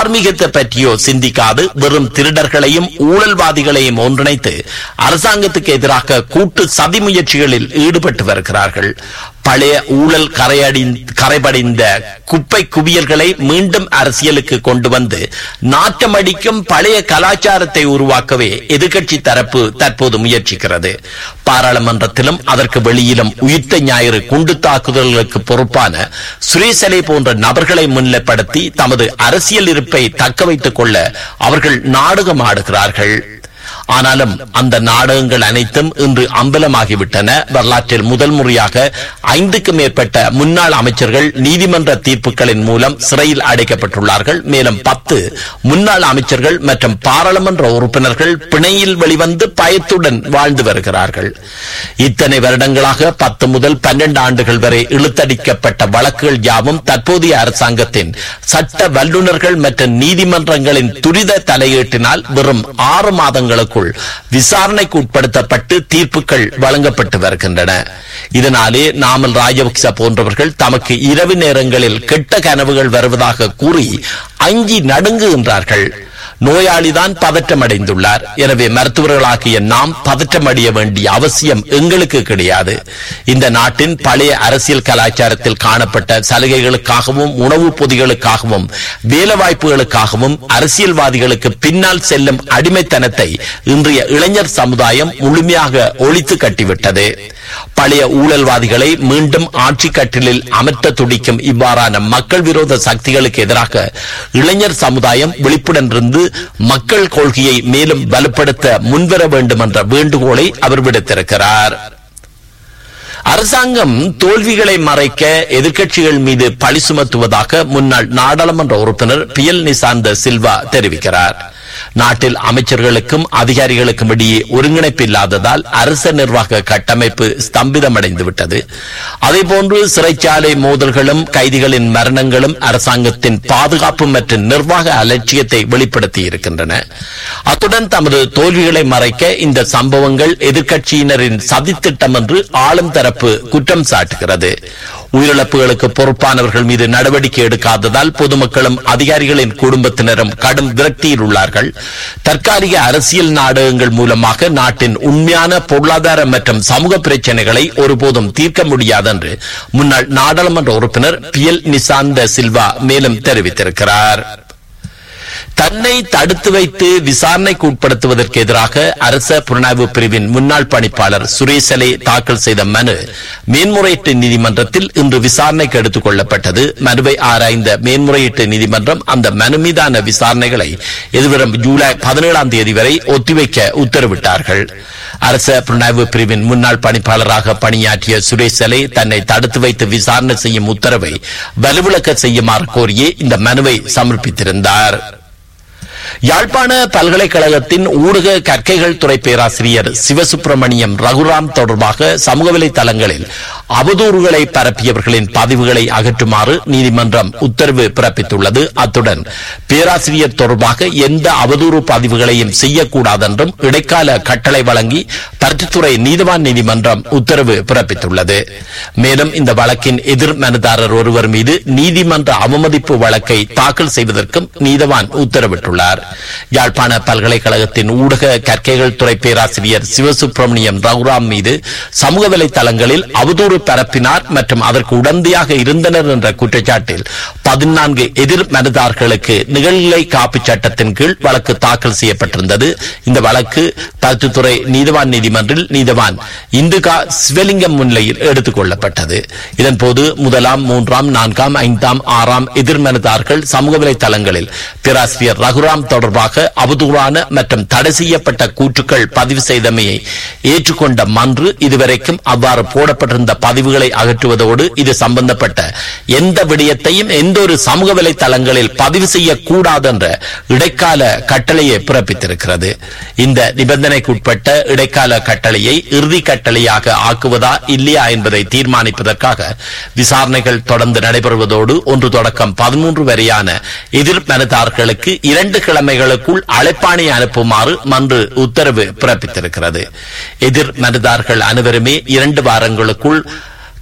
தார்மீகத்தை பற்றியோ சிந்திக்காது வெறும் திருடர்களையும் ஊழல்வாதிகளையும் ஒன்றிணைத்து அரசாங்கத்துக்கு எதிராக கூட்டு சதி முயற்சிகளில் ஈடுபட்டு வருகிறார்கள் பழைய ஊழல் கரையடி கரைபடிந்த குப்பை குவியல்களை மீண்டும் அரசியலுக்கு கொண்டு வந்து நாட்டமடிக்கும் பழைய கலாச்சாரத்தை உருவாக்கவே எதிர்க்கட்சி தரப்பு தற்போது முயற்சிக்கிறது பாராளுமன்றத்திலும் அதற்கு வெளியிலும் உயிர்த்த ஞாயிறு குண்டு தாக்குதல்களுக்கு பொறுப்பான சுரேசலை போன்ற நபர்களை முன்னிலைப்படுத்தி தமது அரசியல் இருப்பை தக்க வைத்துக் கொள்ள அவர்கள் நாடகம் ஆடுகிறார்கள் ஆனாலும் அந்த நாடகங்கள் அனைத்தும் இன்று அம்பலமாகிவிட்டன வரலாற்றில் முதல் முறையாக ஐந்துக்கும் மேற்பட்ட முன்னாள் அமைச்சர்கள் நீதிமன்ற தீர்ப்புகளின் மூலம் சிறையில் அடைக்கப்பட்டுள்ளார்கள் மேலும் பத்து முன்னாள் அமைச்சர்கள் மற்றும் பாராளுமன்ற உறுப்பினர்கள் பிணையில் வெளிவந்து பயத்துடன் வாழ்ந்து வருகிறார்கள் இத்தனை வருடங்களாக பத்து முதல் பன்னெண்டு ஆண்டுகள் வரை இழுத்தடிக்கப்பட்ட வழக்குகள் யாவும் தற்போதைய அரசாங்கத்தின் சட்ட வல்லுநர்கள் மற்றும் நீதிமன்றங்களின் துரித தலையீட்டினால் வெறும் ஆறு மாதங்களுக்குள் விசாரணைக்கு உட்படுத்தப்பட்டு தீர்ப்புகள் வழங்கப்பட்டு வருகின்றன இதனாலே நாமல் ராஜபக்ச போன்றவர்கள் தமக்கு இரவு நேரங்களில் கெட்ட கனவுகள் வருவதாக கூறி அஞ்சி நடுங்குகின்றார்கள் நோயாளிதான் பதற்றமடைந்துள்ளார் எனவே மருத்துவர்களாகிய நாம் பதற்றமடைய வேண்டிய அவசியம் எங்களுக்கு கிடையாது இந்த நாட்டின் பழைய அரசியல் கலாச்சாரத்தில் காணப்பட்ட சலுகைகளுக்காகவும் உணவு பொதிகளுக்காகவும் வேலைவாய்ப்புகளுக்காகவும் அரசியல்வாதிகளுக்கு பின்னால் செல்லும் அடிமைத்தனத்தை இன்றைய இளைஞர் சமுதாயம் முழுமையாக ஒழித்து கட்டிவிட்டது பழைய ஊழல்வாதிகளை மீண்டும் ஆட்சி கட்டிலில் அமர்த்த துடிக்கும் இவ்வாறான மக்கள் விரோத சக்திகளுக்கு எதிராக இளைஞர் சமுதாயம் விழிப்புடன் இருந்து மக்கள் கொள்கையை மேலும் வலுப்படுத்த முன்வர வேண்டும் என்ற வேண்டுகோளை அவர் விடுத்திருக்கிறார் அரசாங்கம் தோல்விகளை மறைக்க எதிர்க்கட்சிகள் மீது பழி சுமத்துவதாக முன்னாள் நாடாளுமன்ற உறுப்பினர் பி எல் நிசாந்த சில்வா தெரிவிக்கிறார் நாட்டில் அமைச்சர்களுக்கும் அதிகாரிகளுக்கும் இடையே ஒருங்கிணைப்பு இல்லாததால் அரச நிர்வாக கட்டமைப்பு ஸ்தம்பிதமடைந்து விட்டது அதேபோன்று சிறைச்சாலை மோதல்களும் கைதிகளின் மரணங்களும் அரசாங்கத்தின் பாதுகாப்பு மற்றும் நிர்வாக அலட்சியத்தை வெளிப்படுத்தி இருக்கின்றன அத்துடன் தமது தோல்விகளை மறைக்க இந்த சம்பவங்கள் எதிர்க்கட்சியினரின் சதித்திட்டம் என்று ஆளும் தரப்பு குற்றம் சாட்டுகிறது உயிரிழப்புகளுக்கு பொறுப்பானவர்கள் மீது நடவடிக்கை எடுக்காததால் பொதுமக்களும் அதிகாரிகளின் குடும்பத்தினரும் கடும் விரக்தியில் உள்ளார்கள் தற்காலிக அரசியல் நாடகங்கள் மூலமாக நாட்டின் உண்மையான பொருளாதார மற்றும் சமூக பிரச்சனைகளை ஒருபோதும் தீர்க்க முடியாது என்று முன்னாள் நாடாளுமன்ற உறுப்பினர் பி எல் நிசாந்த சில்வா மேலும் தெரிவித்திருக்கிறார் தன்னை தடுத்து வைத்து விசாரணைக்கு உட்படுத்துவதற்கு எதிராக அரச புலனாய்வு பிரிவின் முன்னாள் பணிப்பாளர் சுரேசலை தாக்கல் செய்த மனு மேன்முறையீட்டு நீதிமன்றத்தில் இன்று விசாரணைக்கு எடுத்துக் கொள்ளப்பட்டது மனுவை ஆராய்ந்த மேன்முறையீட்டு நீதிமன்றம் அந்த மனு மீதான விசாரணைகளை எதிர்வரும் ஜூலை பதினேழாம் தேதி வரை ஒத்திவைக்க உத்தரவிட்டார்கள் அரச புலனாய்வு பிரிவின் முன்னாள் பணிப்பாளராக பணியாற்றிய சுரேசலை தன்னை தடுத்து வைத்து விசாரணை செய்யும் உத்தரவை வலுவிளக்க செய்யுமாறு கோரியே இந்த மனுவை சமர்ப்பித்திருந்தார் யாழ்ப்பாண பல்கலைக்கழகத்தின் ஊடக கற்கைகள் துறை பேராசிரியர் சிவசுப்பிரமணியம் ரகுராம் தொடர்பாக சமூக வலைதளங்களில் அவதூறுகளை பரப்பியவர்களின் பதிவுகளை அகற்றுமாறு நீதிமன்றம் உத்தரவு பிறப்பித்துள்ளது அத்துடன் பேராசிரியர் தொடர்பாக எந்த அவதூறு பதிவுகளையும் செய்யக்கூடாது என்றும் இடைக்கால கட்டளை வழங்கி பருத்தித்துறை நீதிவான் நீதிமன்றம் உத்தரவு பிறப்பித்துள்ளது மேலும் இந்த வழக்கின் எதிர் மனுதாரர் ஒருவர் மீது நீதிமன்ற அவமதிப்பு வழக்கை தாக்கல் செய்வதற்கும் நீதவான் உத்தரவிட்டுள்ளார் யாழ்ப்பாண பல்கலைக்கழகத்தின் ஊடக கற்கைகள் துறை பேராசிரியர் சிவசுப்பிரமணியம் ரகுராம் மீது சமூக வலைதளங்களில் அவதூறு பரப்பினார் மற்றும் அதற்கு உடந்தையாக இருந்தனர் என்ற குற்றச்சாட்டில் பதினான்கு எதிர் மனுதாரர்களுக்கு நிகழ்நிலை காப்பு சட்டத்தின் கீழ் வழக்கு தாக்கல் செய்யப்பட்டிருந்தது இந்த வழக்கு பருத்தித்துறை நீதிவான் நீதிமன்றில் நீதிவான் இந்துகா சிவலிங்கம் முன்னிலையில் எடுத்துக் கொள்ளப்பட்டது இதன்போது முதலாம் மூன்றாம் நான்காம் ஐந்தாம் ஆறாம் எதிர் மனுதாரர்கள் சமூக வலைதளங்களில் பேராசிரியர் ரகுராம் தொடர்பாக அவதூறான மற்றும் தடை செய்யப்பட்ட கூற்றுக்கள் பதிவு செய்தமையை ஏற்றுக்கொண்ட மன்று இதுவரைக்கும் அவ்வாறு போடப்பட்டிருந்த பதிவுகளை அகற்றுவதோடு இது சம்பந்தப்பட்ட எந்த விடயத்தையும் எந்த ஒரு சமூக வலைதளங்களில் பதிவு செய்யக்கூடாது என்ற இடைக்கால கட்டளையை பிறப்பித்திருக்கிறது இந்த நிபந்தனைக்குட்பட்ட இடைக்கால கட்டளையை இறுதி கட்டளையாக ஆக்குவதா இல்லையா என்பதை தீர்மானிப்பதற்காக விசாரணைகள் தொடர்ந்து நடைபெறுவதோடு ஒன்று தொடக்கம் பதிமூன்று வரையான எதிர் மனுதாரர்களுக்கு இரண்டு கிழமைகளுக்குள் அழைப்பாணை அனுப்புமாறு மன்று உத்தரவு பிறப்பித்திருக்கிறது எதிர் மனுதாரர்கள் அனைவருமே இரண்டு வாரங்களுக்குள்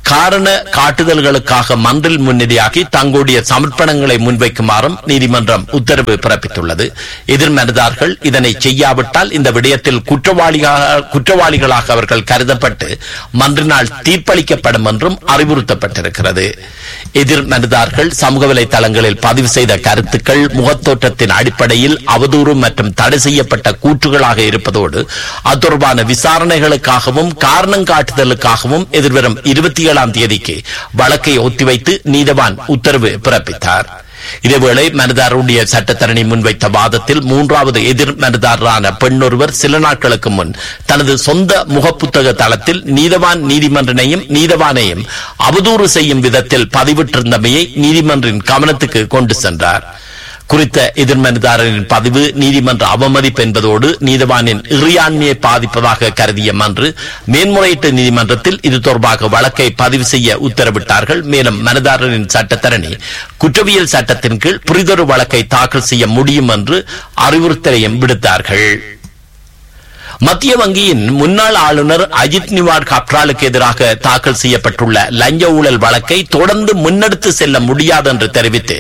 காரண காட்டுதல்களுக்காக மன்றில் முன்னிலையாகி தங்களுடைய சமர்ப்பணங்களை முன்வைக்குமாறும் நீதிமன்றம் உத்தரவு பிறப்பித்துள்ளது எதிர்மனதார்கள் இதனை செய்யாவிட்டால் இந்த விடயத்தில் குற்றவாளிகளாக குற்றவாளிகளாக அவர்கள் கருதப்பட்டு மன்றினால் தீர்ப்பளிக்கப்படும் என்றும் அறிவுறுத்தப்பட்டிருக்கிறது எதிர் மனுதார்கள் சமூக வலைதளங்களில் பதிவு செய்த கருத்துக்கள் முகத்தோற்றத்தின் அடிப்படையில் அவதூறு மற்றும் தடை செய்யப்பட்ட கூற்றுகளாக இருப்பதோடு அது தொடர்பான விசாரணைகளுக்காகவும் காரணம் காட்டுதலுக்காகவும் எதிர்வரும் இருபத்தி ஏழாம் தேதிக்கு வழக்கை ஒத்திவைத்து நீதவான் உத்தரவு பிறப்பித்தார் இதேவேளை மனுதாரருடைய சட்டத்தரணி முன்வைத்த வாதத்தில் மூன்றாவது எதிர் மனுதாரரான பெண்ணொருவர் சில நாட்களுக்கு முன் தனது சொந்த முகப்புத்தக தளத்தில் நீதவான் நீதிமன்றனையும் நீதவானையும் அவதூறு செய்யும் விதத்தில் பதிவிட்டிருந்தமையை நீதிமன்றின் கவனத்துக்கு கொண்டு சென்றார் குறித்த எதிர்மனுதாரரின் பதிவு நீதிமன்ற அவமதிப்பு என்பதோடு நீதவானின் இறையாண்மையை பாதிப்பதாக கருதிய மன்று மேன்முறையீட்டு நீதிமன்றத்தில் இது தொடர்பாக வழக்கை பதிவு செய்ய உத்தரவிட்டார்கள் மேலும் மனுதாரரின் சட்டத்தரணி குற்றவியல் சட்டத்தின் கீழ் புரிதொரு வழக்கை தாக்கல் செய்ய முடியும் என்று அறிவுறுத்தலையும் விடுத்தார்கள் மத்திய வங்கியின் முன்னாள் ஆளுநர் அஜித் நிவார் கப்ராலுக்கு எதிராக தாக்கல் செய்யப்பட்டுள்ள லஞ்ச ஊழல் வழக்கை தொடர்ந்து முன்னெடுத்து செல்ல முடியாது என்று தெரிவித்து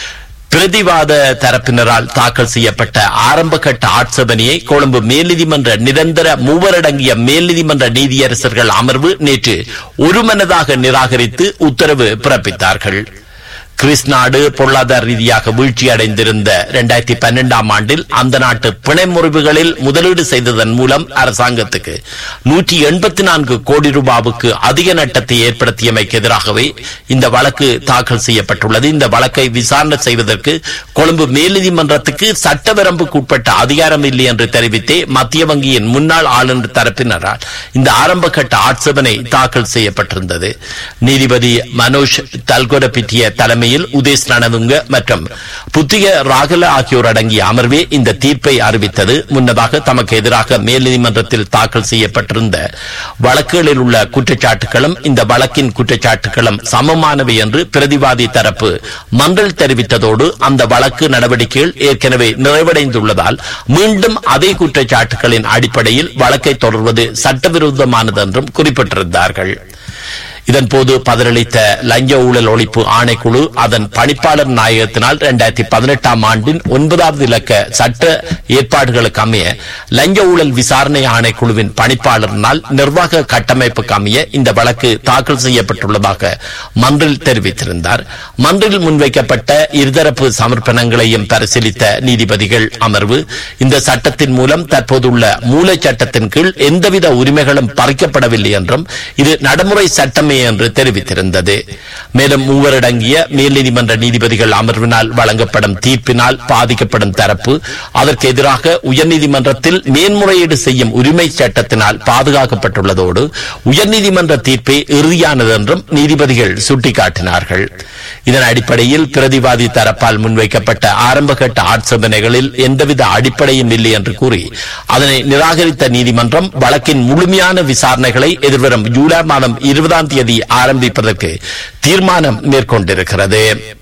பிரதிவாத தரப்பினரால் தாக்கல் செய்யப்பட்ட ஆரம்ப கட்ட ஆட்சேபனையை கொழும்பு மேல்நீதிமன்ற நிரந்தர மூவரடங்கிய மேல்நீதிமன்ற நீதியரசர்கள் அமர்வு நேற்று ஒருமனதாக நிராகரித்து உத்தரவு பிறப்பித்தார்கள் கிறிஸ் நாடு பொருளாதார ரீதியாக வீழ்ச்சி அடைந்திருந்த இரண்டாயிரத்தி பன்னெண்டாம் ஆண்டில் அந்த நாட்டு பிணை முறிவுகளில் முதலீடு செய்ததன் மூலம் அரசாங்கத்துக்கு நூற்றி எண்பத்தி நான்கு கோடி ரூபாவுக்கு அதிக நட்டத்தை ஏற்படுத்தியமைக்கு எதிராகவே இந்த வழக்கு தாக்கல் செய்யப்பட்டுள்ளது இந்த வழக்கை விசாரணை செய்வதற்கு கொழும்பு மேல்நீதிமன்றத்துக்கு சட்ட வரம்புக்கு உட்பட்ட அதிகாரம் இல்லை என்று தெரிவித்தே மத்திய வங்கியின் முன்னாள் ஆளுநர் தரப்பினரால் இந்த ஆரம்ப கட்ட ஆட்சேபனை தாக்கல் செய்யப்பட்டிருந்தது நீதிபதி மனோஜ் தல்கொரபிட்டிய தலைமை தலைமையில் உதேஷ் ரணதுங்க மற்றும் புத்திக ராகல ஆகியோர் அடங்கிய அமர்வே இந்த தீர்ப்பை அறிவித்தது முன்னதாக தமக்கு எதிராக மேல் நீதிமன்றத்தில் தாக்கல் செய்யப்பட்டிருந்த வழக்குகளில் உள்ள குற்றச்சாட்டுகளும் இந்த வழக்கின் குற்றச்சாட்டுகளும் சமமானவை என்று பிரதிவாதி தரப்பு மன்றில் தெரிவித்ததோடு அந்த வழக்கு நடவடிக்கைகள் ஏற்கனவே நிறைவடைந்துள்ளதால் மீண்டும் அதே குற்றச்சாட்டுகளின் அடிப்படையில் வழக்கை தொடர்வது சட்டவிரோதமானது என்றும் குறிப்பிட்டிருந்தார்கள் இதன்போது பதிலளித்த லஞ்ச ஊழல் ஒழிப்பு ஆணைக்குழு அதன் பணிப்பாளர் நாயகத்தினால் இரண்டாயிரத்தி பதினெட்டாம் ஆண்டின் ஒன்பதாவது இலக்க சட்ட ஏற்பாடுகளுக்கு அமைய லஞ்ச ஊழல் விசாரணை ஆணைக்குழுவின் பணிப்பாளரினால் நிர்வாக கட்டமைப்புக்கு அமைய இந்த வழக்கு தாக்கல் செய்யப்பட்டுள்ளதாக மன்றில் தெரிவித்திருந்தார் மன்றில் முன்வைக்கப்பட்ட இருதரப்பு சமர்ப்பணங்களையும் பரிசீலித்த நீதிபதிகள் அமர்வு இந்த சட்டத்தின் மூலம் தற்போதுள்ள மூல சட்டத்தின் கீழ் எந்தவித உரிமைகளும் பறிக்கப்படவில்லை என்றும் இது நடைமுறை சட்டமே என்று தெரிவித்திருந்தது மேலும் மூவரடங்கிய மேல் நீதிமன்ற நீதிபதிகள் அமர்வினால் வழங்கப்படும் தீர்ப்பினால் பாதிக்கப்படும் தரப்பு அதற்கு எதிராக உயர்நீதிமன்றத்தில் மேன்முறையீடு செய்யும் உரிமை சட்டத்தினால் பாதுகாக்கப்பட்டுள்ளதோடு உயர்நீதிமன்ற தீர்ப்பே இறுதியானது என்றும் நீதிபதிகள் சுட்டிக்காட்டினார்கள் இதன் அடிப்படையில் பிரதிவாதி தரப்பால் முன்வைக்கப்பட்ட ஆரம்பகட்ட ஆட்சேபனைகளில் எந்தவித அடிப்படையும் இல்லை என்று கூறி அதனை நிராகரித்த நீதிமன்றம் வழக்கின் முழுமையான விசாரணைகளை எதிர்வரும் ஜூலை மாதம் இருபதாம் தேதி ஆரம்பிப்பதற்கு தீர்மானம் மேற்கொண்டிருக்கிறது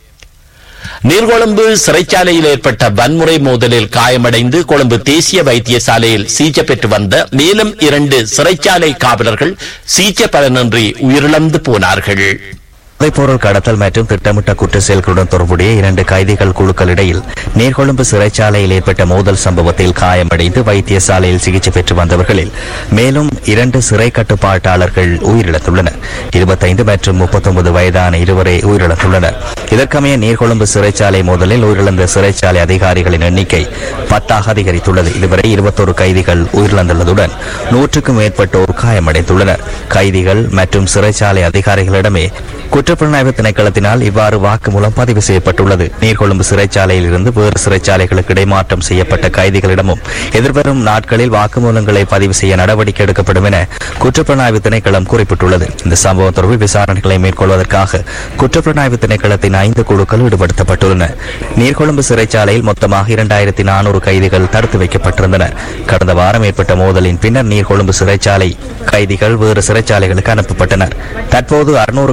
நீர்கொழும்பு சிறைச்சாலையில் ஏற்பட்ட வன்முறை மோதலில் காயமடைந்து கொழும்பு தேசிய வைத்தியசாலையில் சிகிச்சை பெற்று வந்த மேலும் இரண்டு சிறைச்சாலை காவலர்கள் சிகிச்சை பலனின்றி உயிரிழந்து போனார்கள் போதைப்பொருள் கடத்தல் மற்றும் திட்டமிட்ட குற்ற செயல்களுடன் தொடர்புடைய இரண்டு கைதிகள் குழுக்கள் இடையில் நீர்கொழும்பு சிறைச்சாலையில் ஏற்பட்ட மோதல் சம்பவத்தில் காயமடைந்து வைத்தியசாலையில் சிகிச்சை பெற்று வந்தவர்களில் மேலும் இரண்டு சிறை கட்டுப்பாட்டாளர்கள் உயிரிழந்துள்ளனர் இருபத்தைந்து மற்றும் முப்பத்தொன்பது வயதான இருவரை உயிரிழந்துள்ளனர் இதற்கமைய நீர்கொழும்பு சிறைச்சாலை மோதலில் உயிரிழந்த சிறைச்சாலை அதிகாரிகளின் எண்ணிக்கை பத்தாக அதிகரித்துள்ளது இதுவரை இருபத்தொரு கைதிகள் உயிரிழந்துள்ளதுடன் நூற்றுக்கும் மேற்பட்டோர் காயமடைந்துள்ளனர் கைதிகள் மற்றும் சிறைச்சாலை அதிகாரிகளிடமே குற்றப்புலனாய்வு திணைக்களத்தினால் இவ்வாறு வாக்குமூலம் பதிவு செய்யப்பட்டுள்ளது நீர்கொழும்பு சிறைச்சாலையில் இருந்து வேறு சிறைச்சாலைகளுக்கு இடைமாற்றம் செய்யப்பட்ட கைதிகளிடமும் எதிர்வரும் நாட்களில் வாக்குமூலங்களை பதிவு செய்ய நடவடிக்கை எடுக்கப்படும் என குற்றப்புலனாய்வு திணைக்களம் குறிப்பிட்டுள்ளது இந்த சம்பவம் தொடர்பில் விசாரணைகளை மேற்கொள்வதற்காக குற்றப்புலனாய்வு திணைக்களத்தின் ஐந்து குழுக்கள் ஈடுபடுத்தப்பட்டுள்ளன நீர்கொழும்பு சிறைச்சாலையில் மொத்தமாக இரண்டாயிரத்தி நானூறு கைதிகள் தடுத்து வைக்கப்பட்டிருந்தனர் கடந்த வாரம் ஏற்பட்ட மோதலின் பின்னர் நீர்கொழும்பு சிறைச்சாலை கைதிகள் வேறு சிறைச்சாலைகளுக்கு அனுப்பப்பட்டனர் தற்போது அறுநூறு கைதிகள்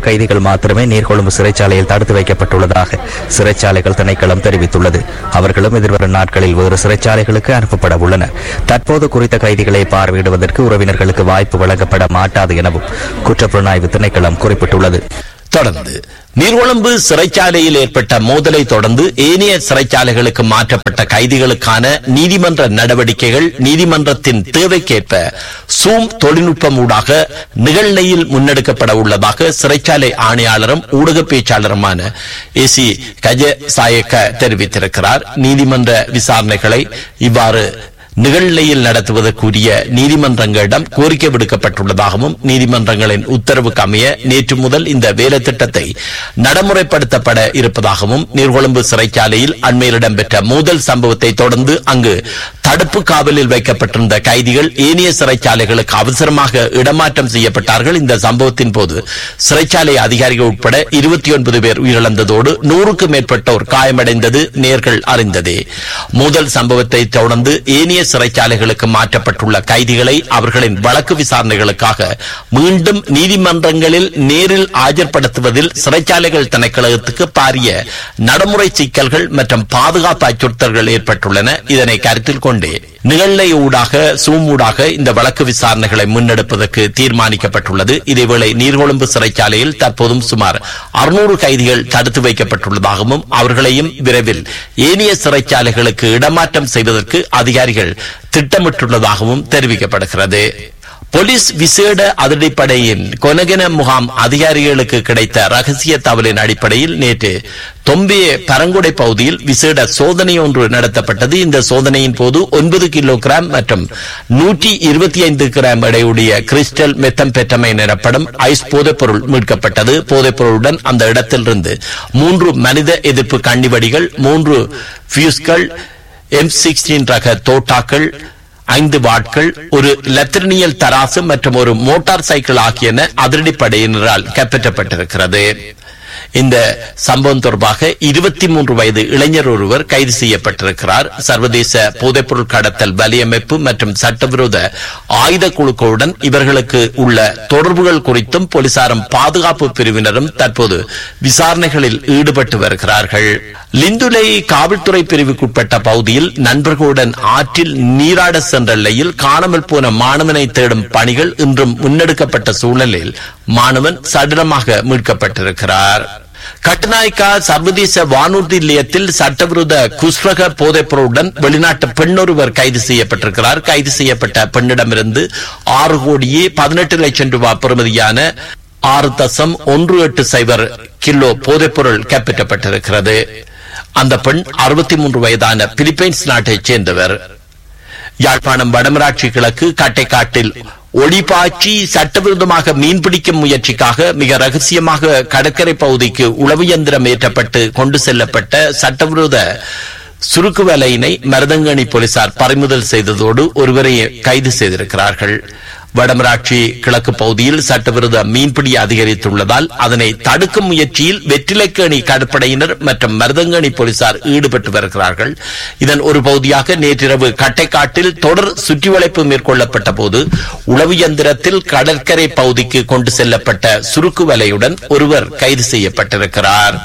கைதிகள் மாத்திரமே நீர்கொழும்பு சிறைச்சாலையில் தடுத்து வைக்கப்பட்டுள்ளதாக சிறைச்சாலைகள் திணைக்களம் தெரிவித்துள்ளது அவர்களும் எதிர்வரும் நாட்களில் வேறு சிறைச்சாலைகளுக்கு அனுப்பப்பட உள்ளனர் தற்போது குறித்த கைதிகளை பார்வையிடுவதற்கு உறவினர்களுக்கு வாய்ப்பு வழங்கப்பட மாட்டாது எனவும் குற்றப்புலனாய்வு திணைக்களம் குறிப்பிட்டுள்ளது தொடர்ந்து நீர்கொழும்பு சிறைச்சாலையில் ஏற்பட்ட மோதலை தொடர்ந்து ஏனைய சிறைச்சாலைகளுக்கு மாற்றப்பட்ட கைதிகளுக்கான நீதிமன்ற நடவடிக்கைகள் நீதிமன்றத்தின் தேவைக்கேற்ப சூம் தொழில்நுட்பம் ஊடாக நிகழ்நிலையில் முன்னெடுக்கப்பட உள்ளதாக சிறைச்சாலை ஆணையாளரும் ஊடக பேச்சாளருமான ஏ சி கஜ சாயக்க தெரிவித்திருக்கிறார் நீதிமன்ற விசாரணைகளை இவ்வாறு நிகழ்நிலையில் நடத்துவதற்குரிய நீதிமன்றங்களிடம் கோரிக்கை விடுக்கப்பட்டுள்ளதாகவும் நீதிமன்றங்களின் உத்தரவுக்கு அமைய நேற்று முதல் இந்த வேலை திட்டத்தை நடைமுறைப்படுத்தப்பட இருப்பதாகவும் நீர்கொழும்பு சிறைச்சாலையில் அண்மையில் இடம்பெற்ற மோதல் சம்பவத்தை தொடர்ந்து அங்கு தடுப்பு காவலில் வைக்கப்பட்டிருந்த கைதிகள் ஏனைய சிறைச்சாலைகளுக்கு அவசரமாக இடமாற்றம் செய்யப்பட்டார்கள் இந்த சம்பவத்தின் போது சிறைச்சாலை அதிகாரிகள் உட்பட இருபத்தி ஒன்பது பேர் உயிரிழந்ததோடு நூறுக்கும் மேற்பட்டோர் காயமடைந்தது நேர்கள் அறிந்ததே மோதல் சம்பவத்தை தொடர்ந்து ஏனைய சிறைச்சாலைகளுக்கு மாற்றப்பட்டுள்ள கைதிகளை அவர்களின் வழக்கு விசாரணைகளுக்காக மீண்டும் நீதிமன்றங்களில் நேரில் ஆஜர்படுத்துவதில் சிறைச்சாலைகள் திணைக்களத்துக்கு பாரிய நடைமுறை சிக்கல்கள் மற்றும் பாதுகாப்பு அச்சுறுத்தல்கள் ஏற்பட்டுள்ளன இதனை கருத்தில் கொண்டே நிகழ்நிலை ஊடாக சூம் ஊடாக இந்த வழக்கு விசாரணைகளை முன்னெடுப்பதற்கு தீர்மானிக்கப்பட்டுள்ளது இதேவேளை நீர்கொழும்பு சிறைச்சாலையில் தற்போதும் சுமார் அறுநூறு கைதிகள் தடுத்து வைக்கப்பட்டுள்ளதாகவும் அவர்களையும் விரைவில் ஏனைய சிறைச்சாலைகளுக்கு இடமாற்றம் செய்வதற்கு அதிகாரிகள் திட்டமிட்டுள்ளதாகவும் தெரிவிக்கப்படுகிறது போலீஸ் விசேட அதிரடிப்படையின் கொனகென முகாம் அதிகாரிகளுக்கு கிடைத்த ரகசிய தகவலின் அடிப்படையில் நேற்று தொம்பிய பரங்குடை பகுதியில் விசேட சோதனை ஒன்று நடத்தப்பட்டது இந்த சோதனையின் போது ஒன்பது கிலோகிராம் மற்றும் நூற்றி இருபத்தி ஐந்து கிராம் எடையுடைய கிறிஸ்டல் மெத்தம்பெட்டமைன் எனப்படும் ஐஸ் போதைப்பொருள் மீட்கப்பட்டது போதைப்பொருளுடன் அந்த இடத்திலிருந்து மூன்று மனித எதிர்ப்பு கண்ணிவடிகள் மூன்று பியூஸ்கள் எம் சிக்ஸ்டீன் ரக தோட்டாக்கள் ஐந்து வாட்கள் ஒரு லெத்தனியல் தராசு மற்றும் ஒரு மோட்டார் சைக்கிள் ஆகியன அதிரடிப்படையினரால் கைப்பற்றப்பட்டிருக்கிறது இந்த சம்பவம் தொடர்பாக இருபத்தி மூன்று வயது இளைஞர் ஒருவர் கைது செய்யப்பட்டிருக்கிறார் சர்வதேச போதைப்பொருள் கடத்தல் வலியமைப்பு மற்றும் சட்டவிரோத ஆயுத குழுக்களுடன் இவர்களுக்கு உள்ள தொடர்புகள் குறித்தும் போலீசாரும் பாதுகாப்பு பிரிவினரும் தற்போது விசாரணைகளில் ஈடுபட்டு வருகிறார்கள் லிந்துலை காவல்துறை பிரிவுக்குட்பட்ட பகுதியில் நண்பர்களுடன் ஆற்றில் நீராட சென்ற நிலையில் காணாமல் போன மாணவனை தேடும் பணிகள் இன்றும் முன்னெடுக்கப்பட்ட சூழலில் மாணவன் சடலமாக மீட்கப்பட்டிருக்கிறார் கட்டுநாயக்கா சர்வதேச வானூர்தி நிலையத்தில் சட்டவிரோத குஸ்ரக போதைப்பொருளுடன் வெளிநாட்டு பெண்ணொருவர் கைது செய்யப்பட்டிருக்கிறார் கைது செய்யப்பட்ட பெண்ணிடமிருந்து ஆறு கோடியே பதினெட்டு லட்சம் ரூபாய் பெறுமதியான ஆறு தசம் ஒன்று எட்டு சைபர் கிலோ போதைப்பொருள் கைப்பற்றப்பட்டிருக்கிறது அந்த பெண் அறுபத்தி மூன்று வயதான பிலிப்பைன்ஸ் நாட்டைச் சேர்ந்தவர் யாழ்ப்பாணம் வடமராட்சி கிழக்கு கட்டைக்காட்டில் ஒளிபாய்ச்சி சட்டவிரோதமாக மீன்பிடிக்கும் முயற்சிக்காக மிக ரகசியமாக கடற்கரை பகுதிக்கு உளவு இயந்திரம் ஏற்றப்பட்டு கொண்டு செல்லப்பட்ட சட்டவிரோத சுருக்கு வலையினை மருதங்கணி போலீசார் பறிமுதல் செய்ததோடு ஒருவரை கைது செய்திருக்கிறார்கள் வடமராட்சி கிழக்கு பகுதியில் சட்டவிரோத மீன்பிடி அதிகரித்துள்ளதால் அதனை தடுக்கும் முயற்சியில் வெற்றிலைக்கேணி கடற்படையினர் மற்றும் மருதங்கணி போலீசார் ஈடுபட்டு வருகிறார்கள் இதன் ஒரு பகுதியாக நேற்றிரவு கட்டைக்காட்டில் தொடர் சுற்றிவளைப்பு மேற்கொள்ளப்பட்ட போது உளவு இயந்திரத்தில் கடற்கரை பகுதிக்கு கொண்டு செல்லப்பட்ட சுருக்கு வலையுடன் ஒருவர் கைது செய்யப்பட்டிருக்கிறார்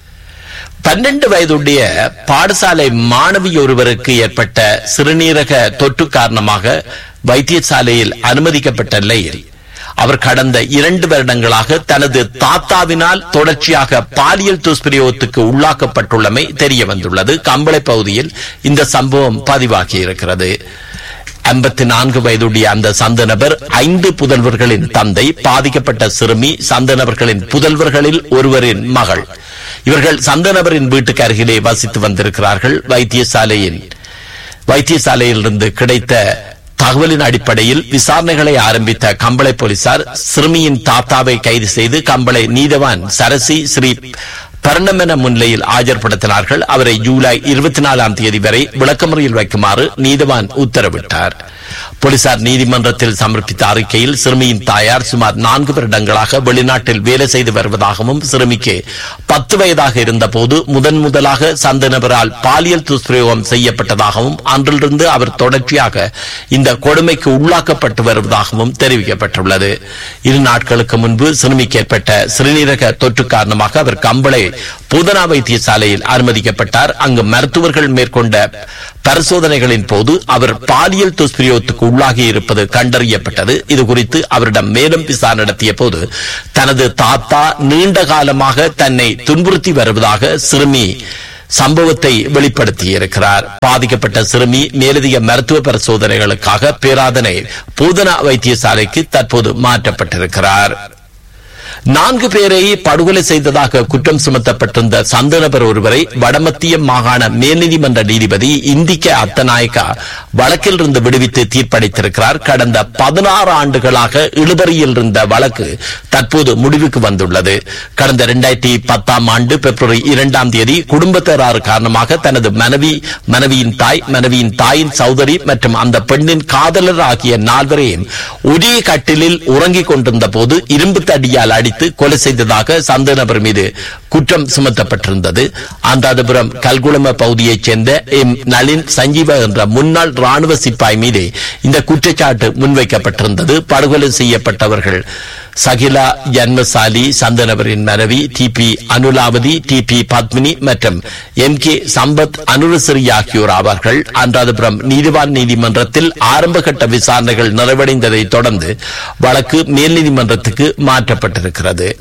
பன்னெண்டு வயதுடைய பாடசாலை மாணவி ஒருவருக்கு ஏற்பட்ட சிறுநீரக தொற்று காரணமாக வைத்தியசாலையில் அனுமதிக்கப்பட்ட நிலையில் அவர் கடந்த இரண்டு வருடங்களாக தனது தாத்தாவினால் தொடர்ச்சியாக பாலியல் துஷ்பிரயோகத்துக்கு உள்ளாக்கப்பட்டுள்ளமை தெரிய வந்துள்ளது கம்பளை பகுதியில் இந்த சம்பவம் பதிவாகி இருக்கிறது ஐம்பத்தி நான்கு வயதுடைய அந்த சந்த நபர் ஐந்து புதல்வர்களின் தந்தை பாதிக்கப்பட்ட சிறுமி சந்த நபர்களின் புதல்வர்களில் ஒருவரின் மகள் இவர்கள் சந்த நபரின் வீட்டுக்கு அருகிலே வசித்து வந்திருக்கிறார்கள் வைத்தியசாலையின் வைத்தியசாலையிலிருந்து கிடைத்த தகவலின் அடிப்படையில் விசாரணைகளை ஆரம்பித்த கம்பளை போலீசார் சிறுமியின் தாத்தாவை கைது செய்து கம்பளை நீதவான் சரசி ஸ்ரீ பரணமென முன்னிலையில் ஆஜர்படுத்தினார்கள் அவரை ஜூலை இருபத்தி நாலாம் தேதி வரை விளக்கமுறையில் வைக்குமாறு நீதவான் உத்தரவிட்டார் போலீசார் நீதிமன்றத்தில் சமர்ப்பித்த அறிக்கையில் சிறுமியின் தாயார் சுமார் நான்கு வருடங்களாக வெளிநாட்டில் வேலை செய்து வருவதாகவும் சிறுமிக்கு பத்து வயதாக இருந்தபோது முதன் முதலாக சந்த நபரால் பாலியல் துஷ்பிரயோகம் செய்யப்பட்டதாகவும் அன்றிலிருந்து அவர் தொடர்ச்சியாக இந்த கொடுமைக்கு உள்ளாக்கப்பட்டு வருவதாகவும் தெரிவிக்கப்பட்டுள்ளது இரு நாட்களுக்கு முன்பு சிறுமிக்கு ஏற்பட்ட சிறுநீரக தொற்று காரணமாக அவர் கம்பளை பூதனா வைத்தியசாலையில் அனுமதிக்கப்பட்டார் அங்கு மருத்துவர்கள் மேற்கொண்ட பரிசோதனைகளின் போது அவர் பாலியல் துஷ்பிரயோகத்துக்கு உள்ளாகி இருப்பது கண்டறியப்பட்டது இது குறித்து அவரிடம் மேலும் விசாரணை நடத்திய போது தனது தாத்தா நீண்ட காலமாக தன்னை துன்புறுத்தி வருவதாக சிறுமி சம்பவத்தை வெளிப்படுத்தியிருக்கிறார் பாதிக்கப்பட்ட சிறுமி மேலதிக மருத்துவ பரிசோதனைகளுக்காக பேராதனை பூதனா வைத்தியசாலைக்கு தற்போது மாற்றப்பட்டிருக்கிறார் நான்கு பேரை படுகொலை செய்ததாக குற்றம் சுமத்தப்பட்டிருந்த சந்த நபர் ஒருவரை வடமத்திய மாகாண மேல்நீதிமன்ற நீதிபதி இந்திக்க அத்தநாயக்கா வழக்கில் இருந்து விடுவித்து தீர்ப்பளித்திருக்கிறார் கடந்த பதினாறு ஆண்டுகளாக இழுபறியில் இருந்த வழக்கு தற்போது முடிவுக்கு வந்துள்ளது கடந்த இரண்டாயிரத்தி பத்தாம் ஆண்டு பிப்ரவரி இரண்டாம் தேதி குடும்ப தகராறு காரணமாக தனது மனைவி மனைவியின் தாய் மனைவியின் தாயின் சௌதரி மற்றும் அந்த பெண்ணின் காதலர் ஆகிய நால்வரையும் ஒரே கட்டிலில் உறங்கிக் கொண்டிருந்த போது இரும்பு தடியால் அடித்து கொலை செய்ததாக சந்த நபர் மீது குற்றம் சுமத்தப்பட்டிருந்தது அந்தாதபுரம் கல்குளம பகுதியைச் சேர்ந்த எம் நளின் சஞ்சீவ என்ற முன்னாள் ராணுவ சிப்பாய் மீது இந்த குற்றச்சாட்டு முன்வைக்கப்பட்டிருந்தது படுகொலை செய்யப்பட்டவர்கள் சகிலா ஜன்மசாலி சந்தனவரின் மனைவி T P Anulawathi T P Padmini மற்றும் எம் கே சம்பத் அனுரசரி ஆகியோர் ஆவார்கள் அன்றாதபுரம் நீதிவான் நீதிமன்றத்தில் ஆரம்பகட்ட விசாரணைகள் நிறைவடைந்ததை தொடர்ந்து வழக்கு மேல் நீதிமன்றத்துக்கு மாற்றப்பட்டிருக்கிறது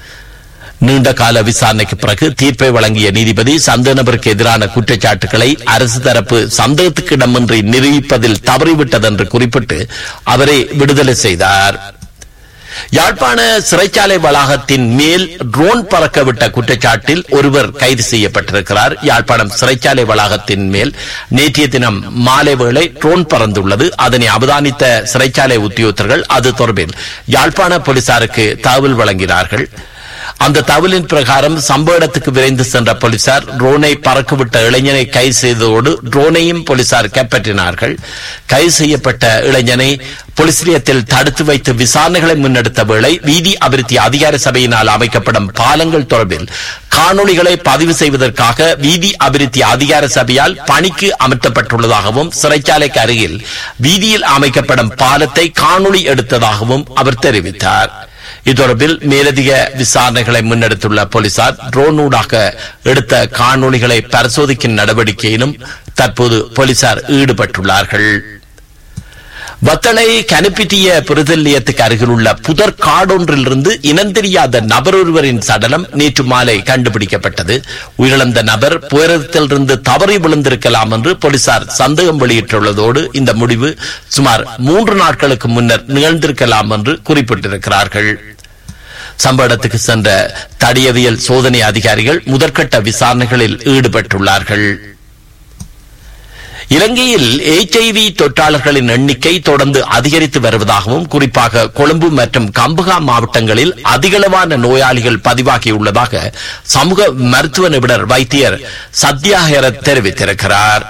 நீண்ட கால விசாரணைக்கு பிறகு தீர்ப்பை வழங்கிய நீதிபதி சந்த நபருக்கு எதிரான குற்றச்சாட்டுகளை அரசு தரப்பு சந்தேகத்துக்கு இடமின்றி நிரூபிப்பதில் தவறிவிட்டதென்று குறிப்பிட்டு அவரை விடுதலை செய்தார் யாழ்ப்பாண சிறைச்சாலை வளாகத்தின் மேல் ட்ரோன் பறக்கவிட்ட குற்றச்சாட்டில் ஒருவர் கைது செய்யப்பட்டிருக்கிறார் யாழ்ப்பாணம் சிறைச்சாலை வளாகத்தின் மேல் நேற்றைய தினம் மாலை வேளை ட்ரோன் பறந்துள்ளது அதனை அவதானித்த சிறைச்சாலை உத்தியோகத்தர்கள் அது தொடர்பில் யாழ்ப்பாண போலீசாருக்கு தகவல் வழங்கினார்கள் அந்த தகவலின் பிரகாரம் சம்பவ இடத்துக்கு விரைந்து சென்ற போலீசார் ட்ரோனை பறக்கவிட்ட இளைஞனை கைது செய்ததோடு ட்ரோனையும் போலீசார் கைப்பற்றினார்கள் கைது செய்யப்பட்ட இளைஞனை போலீஸ் நிலையத்தில் தடுத்து வைத்து விசாரணைகளை முன்னெடுத்த வேளை வீதி அபிவிருத்தி அதிகார சபையினால் அமைக்கப்படும் பாலங்கள் தொடர்பில் காணொளிகளை பதிவு செய்வதற்காக வீதி அபிவிருத்தி அதிகார சபையால் பணிக்கு அமர்த்தப்பட்டுள்ளதாகவும் சிறைச்சாலைக்கு அருகில் வீதியில் அமைக்கப்படும் பாலத்தை காணொளி எடுத்ததாகவும் அவர் தெரிவித்தார் இத்தொடர்பில் மேலதிக விசாரணைகளை முன்னெடுத்துள்ள போலீசார் ட்ரோன் ஊடாக எடுத்த காணொளிகளை பரிசோதிக்கும் நடவடிக்கையிலும் தற்போது போலீசார் ஈடுபட்டுள்ளார்கள் வத்தளை கனிப்பிட்டிய புரிதல் நிலையத்துக்கு அருகில் உள்ள புதர் காடொன்றிலிருந்து இனந்தெரியாத நபர் ஒருவரின் சடலம் நேற்று மாலை கண்டுபிடிக்கப்பட்டது உயிரிழந்த நபர் புயரத்திலிருந்து தவறி விழுந்திருக்கலாம் என்று போலீசார் சந்தேகம் வெளியிட்டுள்ளதோடு இந்த முடிவு சுமார் மூன்று நாட்களுக்கு முன்னர் நிகழ்ந்திருக்கலாம் என்று குறிப்பிட்டிருக்கிறார்கள் சம்பவ இடத்துக்கு சென்ற தடியவியல் சோதனை அதிகாரிகள் முதற்கட்ட விசாரணைகளில் ஈடுபட்டுள்ளார்கள் இலங்கையில் எச்ஐவி தொற்றாளர்களின் எண்ணிக்கை தொடர்ந்து அதிகரித்து வருவதாகவும் குறிப்பாக கொழும்பு மற்றும் கம்புகா மாவட்டங்களில் அதிகளவான நோயாளிகள் பதிவாகியுள்ளதாக சமூக மருத்துவ நிபுணர் வைத்தியர் சத்யாஹர தெரிவித்திருக்கிறார்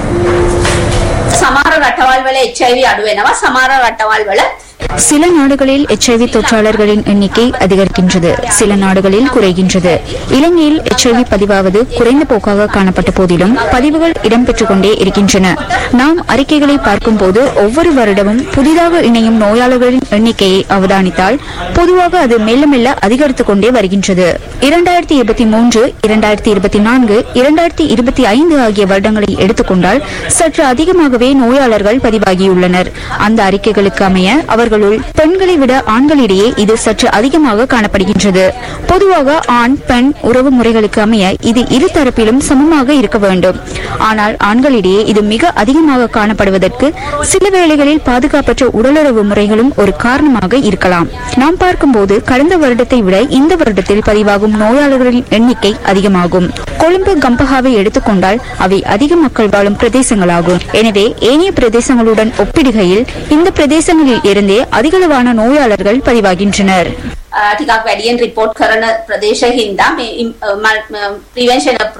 සමහර රටවල් වල HIV අඩු වෙනවා සමහර රටවල් වල சில நாடுகளில் எச்ஐவி தொற்றாளர்களின் எண்ணிக்கை அதிகரிக்கின்றது சில நாடுகளில் குறைகின்றது இலங்கையில் எச்ஐவி பதிவாவது குறைந்த போக்காக காணப்பட்ட போதிலும் பதிவுகள் இடம்பெற்றுக் கொண்டே இருக்கின்றன நாம் அறிக்கைகளை பார்க்கும்போது ஒவ்வொரு வருடமும் புதிதாக இணையும் நோயாளர்களின் எண்ணிக்கையை அவதானித்தால் பொதுவாக அது மெல்ல மெல்ல அதிகரித்துக் கொண்டே வருகின்றது இரண்டாயிரத்தி இருபத்தி மூன்று இரண்டாயிரத்தி இருபத்தி நான்கு இரண்டாயிரத்தி இருபத்தி ஐந்து ஆகிய வருடங்களை எடுத்துக்கொண்டால் சற்று அதிகமாகவே நோயாளர்கள் பதிவாகியுள்ளனர் அந்த அறிக்கைகளுக்கு அமைய அவர்களுள் பெண்களை விட ஆண்களிடையே இது சற்று அதிகமாக காணப்படுகின்றது பொதுவாக ஆண் பெண் உறவு முறைகளுக்கு அமைய இது இரு தரப்பிலும் சமமாக இருக்க வேண்டும் ஆனால் ஆண்களிடையே இது மிக அதிகமாக காணப்படுவதற்கு சில வேளைகளில் பாதுகாப்பற்ற உடலுறவு முறைகளும் ஒரு காரணமாக இருக்கலாம் நாம் பார்க்கும்போது கடந்த வருடத்தை விட இந்த வருடத்தில் பதிவாகும் நோயாளர்களின் எண்ணிக்கை அதிகமாகும் கொழும்பு கம்பஹாவை எடுத்துக்கொண்டால் அவை அதிக மக்கள் வாழும் பிரதேசங்களாகும் எனவே ஏனைய பிரதேசங்களுடன் ஒப்பிடுகையில் இந்த பிரதேசங்களில் இருந்தே அதிகளவான நோயாளர்கள் பதிவாகின்றனர் ටිකක් වැඩියෙන් රිපෝට් කරන ප්‍රදේශ හින්දා මේ ප්‍රිවෙන්ෂන්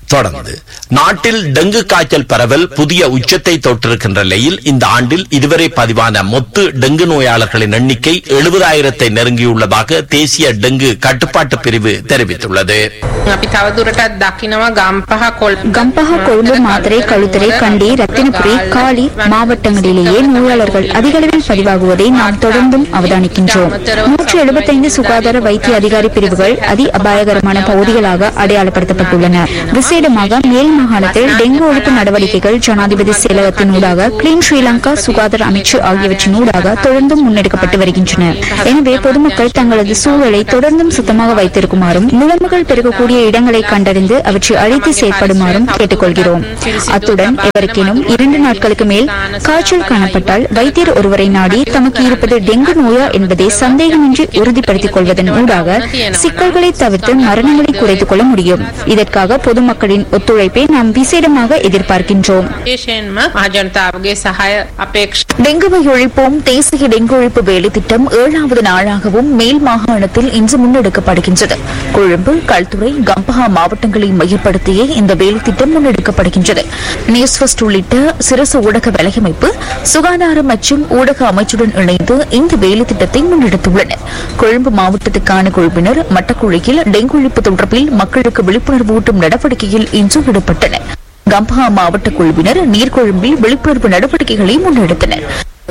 தொடர்ந்து நாட்டில் டெங்கு காய்ச்சல் பரவல் புதிய உச்சத்தை தொட்டிருக்கின்ற நிலையில் இந்த ஆண்டில் இதுவரை பதிவான மொத்த டெங்கு நோயாளர்களின் எண்ணிக்கை எழுபதாயிரத்தை நெருங்கியுள்ளதாக தேசிய டெங்கு கட்டுப்பாட்டு பிரிவு தெரிவித்துள்ளது අපි තවදුරටත් දකිනවා ගම්පහ කොල් கம்பஹா கொழும்பு மாத்தரை களுத்துறை கண்டி ரத்தினபுரி காலி மாவட்டங்களிலேயே நோயாளர்கள் அதிக அளவில் பதிவாகுவதை நாம் தொடர்ந்தும் அவதானிக்கின்றோம் நூற்று எழுபத்தைந்து சுகாதார வைத்திய அதிகாரி பிரிவுகள் அதி அபாயகரமான பகுதிகளாக அடையாளப்படுத்தப்பட்டுள்ளன விசேடமாக மேல் மாகாணத்தில் டெங்கு ஒழிப்பு நடவடிக்கைகள் ஜனாதிபதி செயலகத்தினூடாக கிளீன் ஸ்ரீலங்கா சுகாதார அமைச்சு ஆகியவற்றினூடாக தொடர்ந்தும் முன்னெடுக்கப்பட்டு வருகின்றன எனவே பொதுமக்கள் தங்களது சூழலை தொடர்ந்தும் சுத்தமாக வைத்திருக்குமாறும் முழம்புகள் பெருகக்கூடிய இடங்களை கண்டறிந்து அவற்றை அழித்து செயற்படுமாறும் கேட்டுக்கொள்கிறோம் அத்துடன் எவருக்கேனும் இரண்டு நாட்களுக்கு மேல் காய்ச்சல் காணப்பட்டால் வைத்தியர் ஒருவரை நாடி தமக்கு இருப்பது டெங்கு நோயா என்பதை சந்தேகமின்றி உறுதிப்படுத்திக் கொள்வதன் ஊடாக சிக்கல்களை தவிர்த்து மரணங்களை குறைத்துக் கொள்ள முடியும் இதற்காக பொதுமக்களின் ஒத்துழைப்பை நாம் விசேடமாக எதிர்பார்க்கின்றோம் විශේෂයෙන්ම මහජනතාවගේ සහය අපේක්ෂ டெங்குவை ஒழிப்போம் தேசிய டெங்கு ஒழிப்பு வேலை திட்டம் ஏழாவது நாளாகவும் மேல் மாகாணத்தில் இன்று முன்னெடுக்கப்படுகின்றது கொழும்பு கல்துறை கம்பஹா மாவட்டங்களை மையப்படுத்தியே இந்த வேலை திட்டம் முன்னெடுக்கப்படுகின்றது நியூஸ் ஃபர்ஸ்ட் உள்ளிட்ட சிறசு ஊடக வலையமைப்பு சுகாதாரம் மற்றும் ஊடக அமைச்சுடன் இணைந்து இந்த வேலை திட்டத்தை முன்னெடுத்துள்ளனர் கொழும்பு மாவட்டத்துக்கான குழுவினர் மட்டக்குழியில் டெங்கு ஒழிப்பு தொடர்பில் மக்களுக்கு விழிப்புணர்வு ஊட்டும் நடவடிக்கையில் இன்று ஈடுபட்டனர் கம்பஹா மாவட்ட குழுவினர் நீர்கொழும்பில் விழிப்புணர்வு நடவடிக்கைகளை முன்னெடுத்தனர்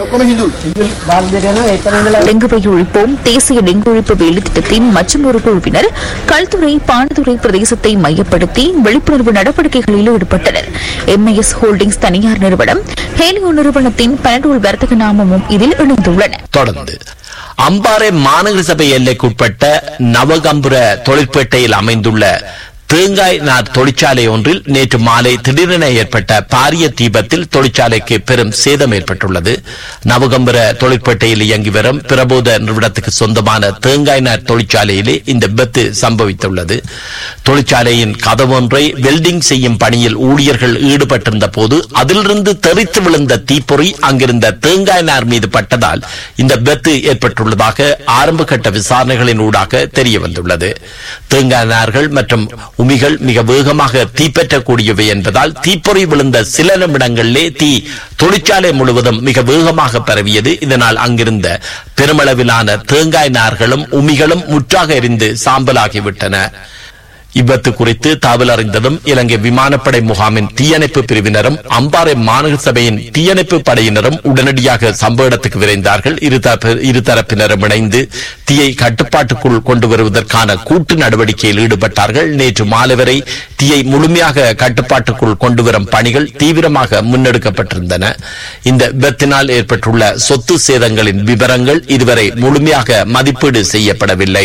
டெங்குவை ஒழிப்போம் தேசிய டெங்கு ஒழிப்பு வேலை திட்டத்தின் மற்றும் ஒரு குழுவினர் கல்துறை பானதுறை பிரதேசத்தை மையப்படுத்தி விழிப்புணர்வு நடவடிக்கைகளில் ஈடுபட்டனர் எம்ஐஎஸ் ஹோல்டிங்ஸ் தனியார் நிறுவனம் ஹேலியோ நிறுவனத்தின் பனடோல் வர்த்தக நாமமும் இதில் இணைந்துள்ளன தொடர்ந்து அம்பாறை மாநகர சபை எல்லைக்குட்பட்ட நவகம்புர தொழிற்பேட்டையில் அமைந்துள்ள தேங்காய் நார் தொழிற்சாலை ஒன்றில் நேற்று மாலை திடீரென ஏற்பட்ட பாரிய தீபத்தில் தொழிற்சாலைக்கு பெரும் சேதம் ஏற்பட்டுள்ளது நவகம்புர தொழிற்பேட்டையில் இயங்கி வரும் பிரபோத நிறுவனத்துக்கு சொந்தமான தேங்காய் நார் தொழிற்சாலையிலே இந்த விபத்து சம்பவித்துள்ளது தொழிற்சாலையின் கதவொன்றை வெல்டிங் செய்யும் பணியில் ஊழியர்கள் ஈடுபட்டிருந்த போது அதிலிருந்து தெறித்து விழுந்த தீப்பொறி அங்கிருந்த தேங்காய் நார் மீது பட்டதால் இந்த விபத்து ஏற்பட்டுள்ளதாக ஆரம்ப கட்ட விசாரணைகளின் ஊடாக தெரிய வந்துள்ளது தேங்காய் நார்கள் மற்றும் உமிகள் மிக வேகமாக தீப்பற்றக்கூடியவை என்பதால் தீப்பொறி விழுந்த சில நிமிடங்களிலே தீ தொழிற்சாலை முழுவதும் மிக வேகமாக பரவியது இதனால் அங்கிருந்த பெருமளவிலான தேங்காய் நார்களும் உமிகளும் முற்றாக எரிந்து சாம்பலாகிவிட்டன இவ்விபத்து குறித்து தகவல் அறிந்ததும் இலங்கை விமானப்படை முகாமின் தீயணைப்பு பிரிவினரும் அம்பாறை மாநகர சபையின் தீயணைப்பு படையினரும் உடனடியாக சம்பவ இடத்துக்கு விரைந்தார்கள் இருதரப்பு- இருதரப்பினரும் இணைந்து தீயை கட்டுப்பாட்டுக்குள் கொண்டு வருவதற்கான கூட்டு நடவடிக்கையில் ஈடுபட்டார்கள் நேற்று மாலை வரை தீயை முழுமையாக கட்டுப்பாட்டுக்குள் கொண்டு வரும் பணிகள் தீவிரமாக முன்னெடுக்கப்பட்டிருந்தன இந்த விபத்தினால் ஏற்பட்டுள்ள சொத்து சேதங்களின் விவரங்கள் இதுவரை முழுமையாக மதிப்பீடு செய்யப்படவில்லை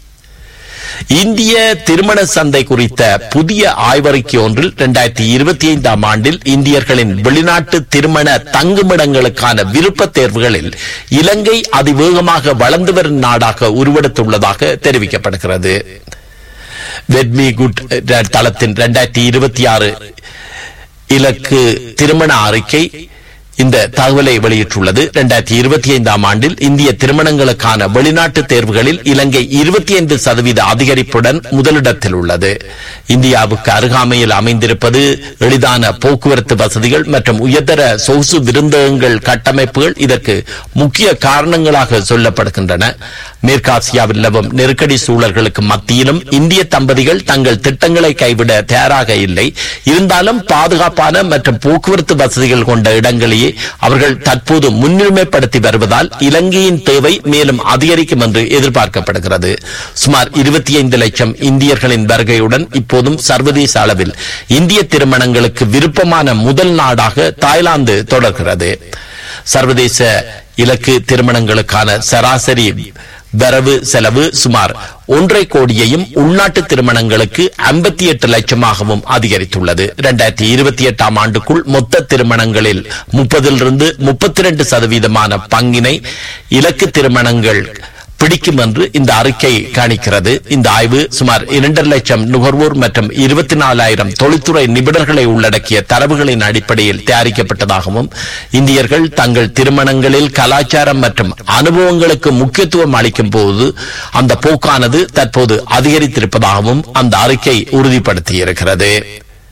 இந்திய திருமண சந்தை குறித்த புதிய ஆய்வறிக்கை ஒன்றில் இரண்டாயிரத்தி இருபத்தி ஐந்தாம் ஆண்டில் இந்தியர்களின் வெளிநாட்டு திருமண தங்குமிடங்களுக்கான விருப்ப தேர்வுகளில் இலங்கை அதிவேகமாக வளர்ந்து வரும் நாடாக உருவெடுத்துள்ளதாக தெரிவிக்கப்படுகிறது வெட்மி குட் தளத்தின் இரண்டாயிரத்தி இருபத்தி ஆறு இலக்கு திருமண அறிக்கை இந்த தகவலை வெளியிட்டுள்ளது இரண்டாயிரத்தி இருபத்தி ஐந்தாம் ஆண்டில் இந்திய திருமணங்களுக்கான வெளிநாட்டு தேர்வுகளில் இலங்கை இருபத்தி ஐந்து சதவீத அதிகரிப்புடன் முதலிடத்தில் உள்ளது இந்தியாவுக்கு அருகாமையில் அமைந்திருப்பது எளிதான போக்குவரத்து வசதிகள் மற்றும் உயர்தர சொகுசு விருந்தகங்கள் கட்டமைப்புகள் இதற்கு முக்கிய காரணங்களாக சொல்லப்படுகின்றன மேற்காசியாவில் நிலவும் நெருக்கடி சூழல்களுக்கு மத்தியிலும் இந்திய தம்பதிகள் தங்கள் திட்டங்களை கைவிட தயாராக இல்லை இருந்தாலும் பாதுகாப்பான மற்றும் போக்குவரத்து வசதிகள் கொண்ட இடங்களையே அவர்கள் தற்போது முன்னுரிமைப்படுத்தி வருவதால் இலங்கையின் தேவை மேலும் அதிகரிக்கும் என்று எதிர்பார்க்கப்படுகிறது சுமார் இருபத்தி ஐந்து லட்சம் இந்தியர்களின் வருகையுடன் இப்போதும் சர்வதேச அளவில் இந்திய திருமணங்களுக்கு விருப்பமான முதல் நாடாக தாய்லாந்து தொடர்கிறது சர்வதேச இலக்கு திருமணங்களுக்கான சராசரி வரவு செலவு சுமார் ஒன்றரை கோடியையும் உள்நாட்டு திருமணங்களுக்கு ஐம்பத்தி எட்டு லட்சமாகவும் அதிகரித்துள்ளது இரண்டாயிரத்தி இருபத்தி எட்டாம் ஆண்டுக்குள் மொத்த திருமணங்களில் முப்பதிலிருந்து முப்பத்தி ரெண்டு சதவீதமான பங்கினை இலக்கு திருமணங்கள் பிடிக்கும் என்று இந்த அறிக்கை கணிக்கிறது இந்த ஆய்வு சுமார் இரண்டரை லட்சம் நுகர்வோர் மற்றும் இருபத்தி நாலாயிரம் தொழில்துறை நிபுணர்களை உள்ளடக்கிய தரவுகளின் அடிப்படையில் தயாரிக்கப்பட்டதாகவும் இந்தியர்கள் தங்கள் திருமணங்களில் கலாச்சாரம் மற்றும் அனுபவங்களுக்கு முக்கியத்துவம் அளிக்கும் போது அந்த போக்கானது தற்போது அதிகரித்திருப்பதாகவும் அந்த அறிக்கை உறுதிப்படுத்தியிருக்கிறது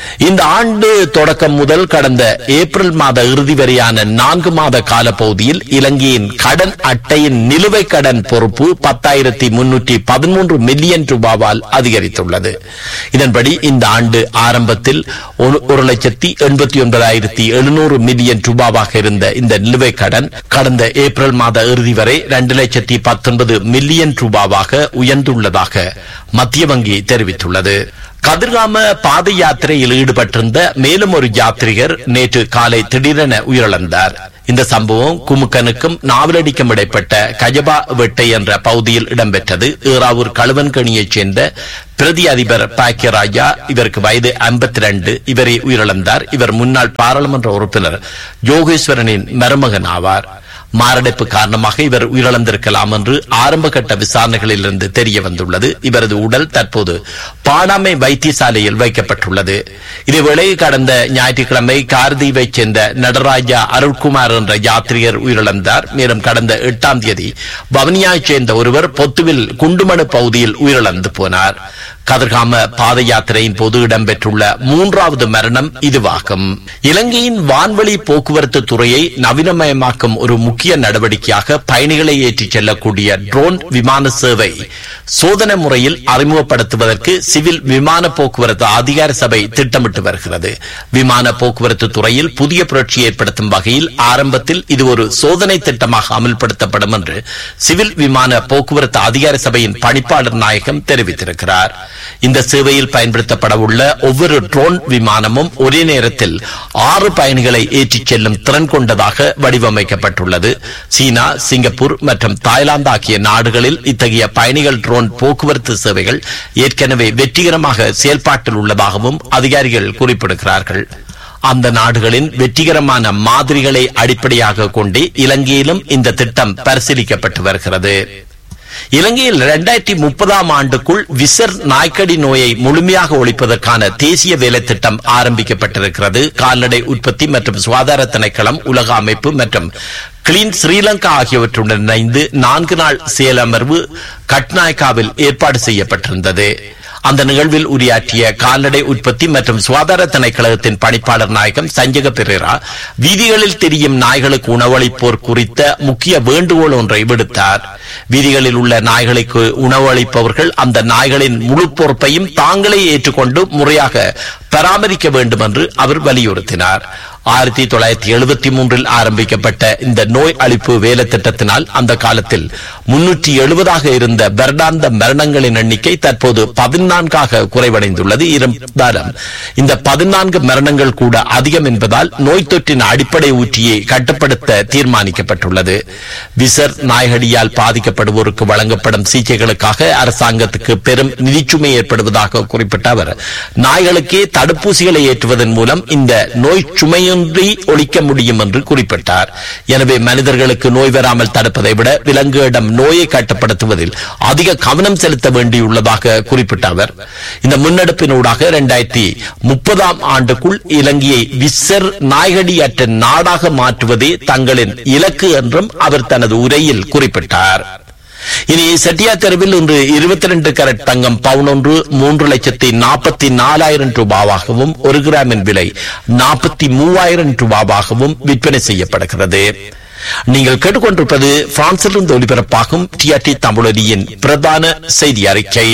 இந்த ஆண்டு தொடக்கம் முதல் கடந்த ஏப்ரல் மாத இறுதி வரையான நான்கு மாத காலப்பகுதியில் இலங்கையின் கடன் அட்டையின் நிலுவை கடன் பொறுப்பு பத்தாயிரத்தி முன்னூற்றி பதிமூன்று மில்லியன் ரூபாவால் அதிகரித்துள்ளது இதன்படி இந்த ஆண்டு ஆரம்பத்தில் ஒரு- ஒரு லட்சத்தி எண்பத்தி ஒன்பதாயிரத்தி எழுநூறு மில்லியன் ரூபாவாக இருந்த இந்த நிலுவை கடன் கடந்த ஏப்ரல் மாத இறுதி வரை இரண்டு லட்சத்தி பத்தொன்பது மில்லியன் ரூபாவாக உயர்ந்துள்ளதாக மத்திய வங்கி தெரிவித்துள்ளது கதிர்காம பாத யாத்திரையில் ஈடுபட்டிருந்த மேலும் ஒரு யாத்ரிகர் நேற்று காலை திடீரென உயிரிழந்தார் இந்த சம்பவம் குமுக்கனுக்கும் நாவலடிக்கும் இடைப்பட்ட கஜபா வெட்டை என்ற பகுதியில் இடம்பெற்றது ஈராவூர் கழுவன்கணியைச் சேர்ந்த பிரதி அதிபர் பாக்கியராஜா இவருக்கு வயது 52 இவரை உயிரிழந்தார் இவர் முன்னாள் பாராளுமன்ற உறுப்பினர் யோகேஸ்வரனின் மருமகன் ஆவார் மாரடைப்பு காரணமாக இவர் உயிரிழந்திருக்கலாம் என்று ஆரம்ப கட்ட விசாரணைகளில் இருந்து தெரிய வந்துள்ளது இவரது உடல் தற்போது பாடாமை வைத்தியசாலையில் வைக்கப்பட்டுள்ளது இதேவேளை கடந்த ஞாயிற்றுக்கிழமை கார்தீவைச் சேர்ந்த நடராஜா அருள்குமார் என்ற யாத்ரிகர் உயிரிழந்தார் மேலும் கடந்த எட்டாம் தேதி வவுனியாவைச் சேர்ந்த ஒருவர் பொத்துவில் குண்டுமணு பகுதியில் உயிரிழந்து போனார் கதிர்காம பாத யாத்திரையின் போது இடம்பெற்றுள்ள மூன்றாவது மரணம் இதுவாகும் இலங்கையின் வான்வழி போக்குவரத்து துறையை நவீனமயமாக்கும் ஒரு முக்கிய நடவடிக்கையாக பயணிகளை ஏற்றிச் செல்லக்கூடிய ட்ரோன் விமான சேவை சோதனை முறையில் அறிமுகப்படுத்துவதற்கு சிவில் விமான போக்குவரத்து அதிகார சபை திட்டமிட்டு வருகிறது விமான போக்குவரத்து துறையில் புதிய புரட்சி ஏற்படுத்தும் வகையில் ஆரம்பத்தில் இது ஒரு சோதனை திட்டமாக அமல்படுத்தப்படும் என்று சிவில் விமான போக்குவரத்து அதிகார சபையின் பணிப்பாளர் நாயகம் தெரிவித்திருக்கிறார் இந்த சேவையில் பயன்படுத்தப்பட உள்ள ஒவ்வொரு ட்ரோன் விமானமும் ஒரே நேரத்தில் ஆறு பயணிகளை ஏற்றிச் செல்லும் திறன் கொண்டதாக வடிவமைக்கப்பட்டுள்ளது சீனா சிங்கப்பூர் மற்றும் தாய்லாந்து ஆகிய நாடுகளில் இத்தகைய பயணிகள் ட்ரோன் போக்குவரத்து சேவைகள் ஏற்கனவே வெற்றிகரமாக செயல்பாட்டில் உள்ளதாகவும் அதிகாரிகள் குறிப்பிடுகிறார்கள் அந்த நாடுகளின் வெற்றிகரமான மாதிரிகளை அடிப்படையாக கொண்டே இலங்கையிலும் இந்த திட்டம் பரிசீலிக்கப்பட்டு வருகிறது இலங்கையில் இரண்டாயிரத்தி முப்பதாம் ஆண்டுக்குள் விசர் நாய்க்கடி நோயை முழுமையாக ஒழிப்பதற்கான தேசிய வேலை திட்டம் ஆரம்பிக்கப்பட்டிருக்கிறது கால்நடை உற்பத்தி மற்றும் சுகாதார திணைக்களம் உலக அமைப்பு மற்றும் கிளீன் ஸ்ரீலங்கா ஆகியவற்றுடன் இணைந்து நான்கு நாள் செயலமர்வு கட்நாயக்காவில் ஏற்பாடு செய்யப்பட்டிருந்தது அந்த நிகழ்வில் உரையாற்றிய கால்நடை உற்பத்தி மற்றும் சுகாதார திணைக்களத்தின் பணிப்பாளர் நாயகம் சஞ்சக பெரேரா வீதிகளில் தெரியும் நாய்களுக்கு உணவளிப்போர் குறித்த முக்கிய வேண்டுகோள் ஒன்றை விடுத்தார் வீதிகளில் உள்ள நாய்களுக்கு உணவளிப்பவர்கள் அந்த நாய்களின் முழு பொறுப்பையும் தாங்களே ஏற்றுக்கொண்டு முறையாக பராமரிக்க வேண்டும் என்று அவர் வலியுறுத்தினார் ஆயிரத்தி தொள்ளாயிரத்தி எழுபத்தி மூன்றில் ஆரம்பிக்கப்பட்ட இந்த நோய் அழிப்பு வேலை திட்டத்தினால் அந்த காலத்தில் முன்னூற்றி எழுபதாக இருந்த வருடாந்த மரணங்களின் எண்ணிக்கை தற்போது பதினான்காக குறைவடைந்துள்ளது இருந்தாலும் இந்த பதினான்கு மரணங்கள் கூட அதிகம் என்பதால் நோய் தொற்றின் அடிப்படை ஊற்றியை கட்டுப்படுத்த தீர்மானிக்கப்பட்டுள்ளது விசர் நாய்கடியால் பாதிக்கப்படுவோருக்கு வழங்கப்படும் சிகிச்சைகளுக்காக அரசாங்கத்துக்கு பெரும் நிதிச்சுமை ஏற்படுவதாக குறிப்பிட்ட அவர் நாய்களுக்கே தடுப்பூசிகளை ஏற்றுவதன் மூலம் இந்த நோய் சுமையின்றி ஒழிக்க முடியும் என்று குறிப்பிட்டார் எனவே மனிதர்களுக்கு நோய் வராமல் தடுப்பதை விட விலங்குகளிடம் நோயை கட்டுப்படுத்துவதில் அதிக கவனம் செலுத்த வேண்டியுள்ளதாக குறிப்பிட்ட அவர் இந்த முன்னெடுப்பினூடாக இரண்டாயிரத்தி முப்பதாம் ஆண்டுக்குள் இலங்கையை விசர் நாய்கடியற்ற நாடாக மாற்றுவதே தங்களின் இலக்கு என்றும் அவர் தனது உரையில் குறிப்பிட்டார் இனி செட்டியா தெருவில் இன்று இருபத்தி ரெண்டு கரட் தங்கம் பவுன் ஒன்று மூன்று லட்சத்தி நாற்பத்தி நாலாயிரம் ரூபாவாகவும் ஒரு கிராமின் விலை நாற்பத்தி மூவாயிரம் ரூபாவாகவும் விற்பனை செய்யப்படுகிறது நீங்கள் கேட்டுக்கொண்டிருப்பது பிரான்சிலிருந்து ஒலிபரப்பாகும் டிஆர்டி தமிழொலியின் பிரதான செய்தி அறிக்கை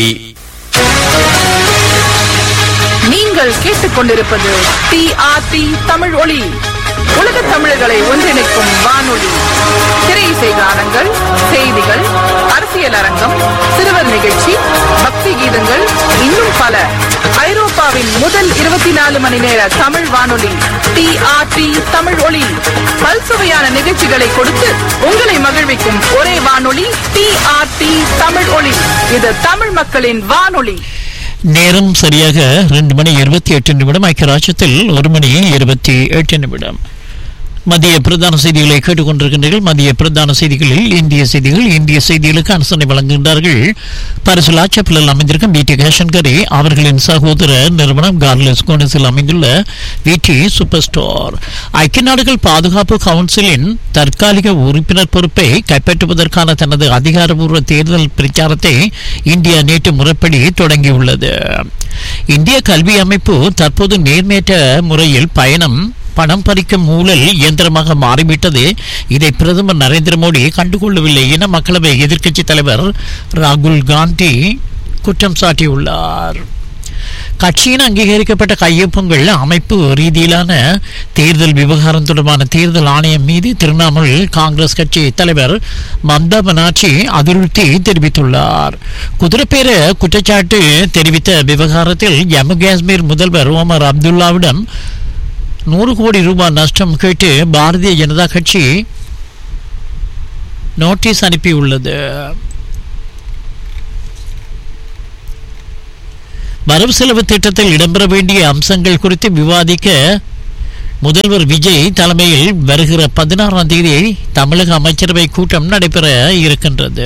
நீங்கள் கேட்டுக்கொண்டிருப்பது டிஆர்டி தமிழ் ஒளி உலக தமிழர்களை ஒன்றிணைக்கும் வானொலி திரை இசை கானங்கள் செய்திகள் அரசியல் அரங்கம் சிறுவர் நிகழ்ச்சி பக்தி கீதங்கள் இன்னும் பல ஐரோப்பாவின் முதல் இருபத்தி நாலு மணி நேர தமிழ் வானொலி டிஆர்டி தமிழ் ஒளி பல்சுவையான நிகழ்ச்சிகளை கொடுத்து உங்களை மகிழ்விக்கும் ஒரே வானொலி டிஆர்டி தமிழ் ஒளி இது தமிழ் மக்களின் வானொலி நேரம் சரியாக ரெண்டு மணி இருபத்தி எட்டு நிமிடம் ஐக்கிய ராஜ்யத்தில் ஒரு மணி இருபத்தி எட்டு நிமிடம் மதிய பிரதான செய்திகளை கேட்டுக்கொண்டிருக்கின்றீர்கள் மதிய பிரதான செய்திகளில் இந்திய செய்திகள் இந்திய செய்திகளுக்கு அனுசரணை வழங்குகின்றார்கள் பரிசு லாச்சப்பில் அமைந்திருக்கும் பிடி கேஷன்கரி அவர்களின் சகோதர நிறுவனம் கார்லஸ் கோனஸில் அமைந்துள்ள விடி சூப்பர் ஸ்டோர் ஐக்கிய நாடுகள் பாதுகாப்பு கவுன்சிலின் தற்காலிக உறுப்பினர் பொறுப்பை கைப்பற்றுவதற்கான தனது அதிகாரப்பூர்வ தேர்தல் பிரச்சாரத்தை இந்தியா நேற்று முறைப்படி தொடங்கியுள்ளது இந்திய கல்வி அமைப்பு தற்போது நேர்மேற்ற முறையில் பயணம் பணம் பறிக்கும் ஊழல் இயந்திரமாக மாறிவிட்டது இதை பிரதமர் நரேந்திர மோடி கண்டுகொள்ளவில்லை என மக்களவை எதிர்க்கட்சித் தலைவர் ராகுல் காந்தி குற்றம் சாட்டியுள்ளார் கட்சியின் அங்கீகரிக்கப்பட்ட கையொப்பங்கள் அமைப்பு ரீதியிலான தேர்தல் விவகாரம் தொடர்பான தேர்தல் ஆணையம் மீது திரிணாமுல் காங்கிரஸ் கட்சி தலைவர் மம்தா பனார்ஜி அதிருப்தி தெரிவித்துள்ளார் குதிரைப்பேர குற்றச்சாட்டு தெரிவித்த விவகாரத்தில் ஜம்மு காஷ்மீர் முதல்வர் ஓமர் அப்துல்லாவிடம் நூறு கோடி ரூபாய் நஷ்டம் கேட்டு பாரதிய ஜனதா கட்சி நோட்டீஸ் அனுப்பியுள்ளது வரவு செலவு திட்டத்தில் இடம்பெற வேண்டிய அம்சங்கள் குறித்து விவாதிக்க முதல்வர் விஜய் தலைமையில் வருகிற பதினாறாம் தேதி தமிழக அமைச்சரவை கூட்டம் நடைபெற இருக்கின்றது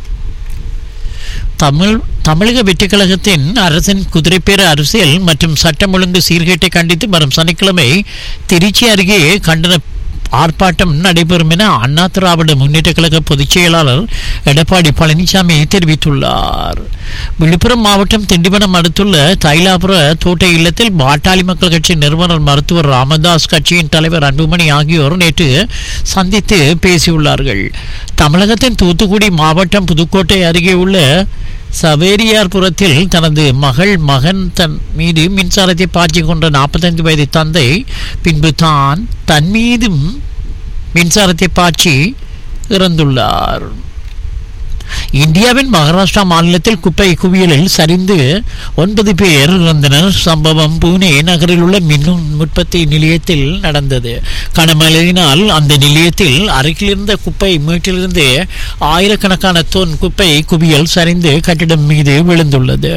தமிழ் தமிழக வெற்றிக் கழகத்தின் அரசின் குதிரைப்பேர அரசியல் மற்றும் சட்டம் ஒழுங்கு சீர்கேட்டை கண்டித்து வரும் சனிக்கிழமை திருச்சி அருகே கண்டன ஆர்ப்பாட்டம் நடைபெறும் என அண்ணா திராவிட முன்னேற்ற கழக பொதுச் செயலாளர் எடப்பாடி பழனிசாமி தெரிவித்துள்ளார் விழுப்புரம் மாவட்டம் திண்டிவனம் அடுத்துள்ள தைலாபுர தோட்ட இல்லத்தில் பாட்டாளி மக்கள் கட்சி நிறுவனர் மருத்துவர் ராமதாஸ் கட்சியின் தலைவர் அன்புமணி ஆகியோர் நேற்று சந்தித்து பேசியுள்ளார்கள் தமிழகத்தின் தூத்துக்குடி மாவட்டம் புதுக்கோட்டை அருகே உள்ள சவேரியார்புரத்தில் தனது மகள் மகன் தன் மீது மின்சாரத்தை பாய்ச்சி கொண்ட நாற்பத்தைந்து வயது தந்தை பின்பு தான் தன் மீதும் மின்சாரத்தை பாய்ச்சி இறந்துள்ளார் இந்தியாவின் மகாராஷ்டிரா மாநிலத்தில் குப்பை குவியலில் சரிந்து ஒன்பது பேர் இறந்தனர் சம்பவம் பூனே நகரில் உள்ள மின் உற்பத்தி நிலையத்தில் நடந்தது கனமழையினால் அந்த நிலையத்தில் அருகிலிருந்த குப்பை மீட்டிலிருந்து ஆயிரக்கணக்கான தொன் குப்பை குவியல் சரிந்து கட்டிடம் மீது விழுந்துள்ளது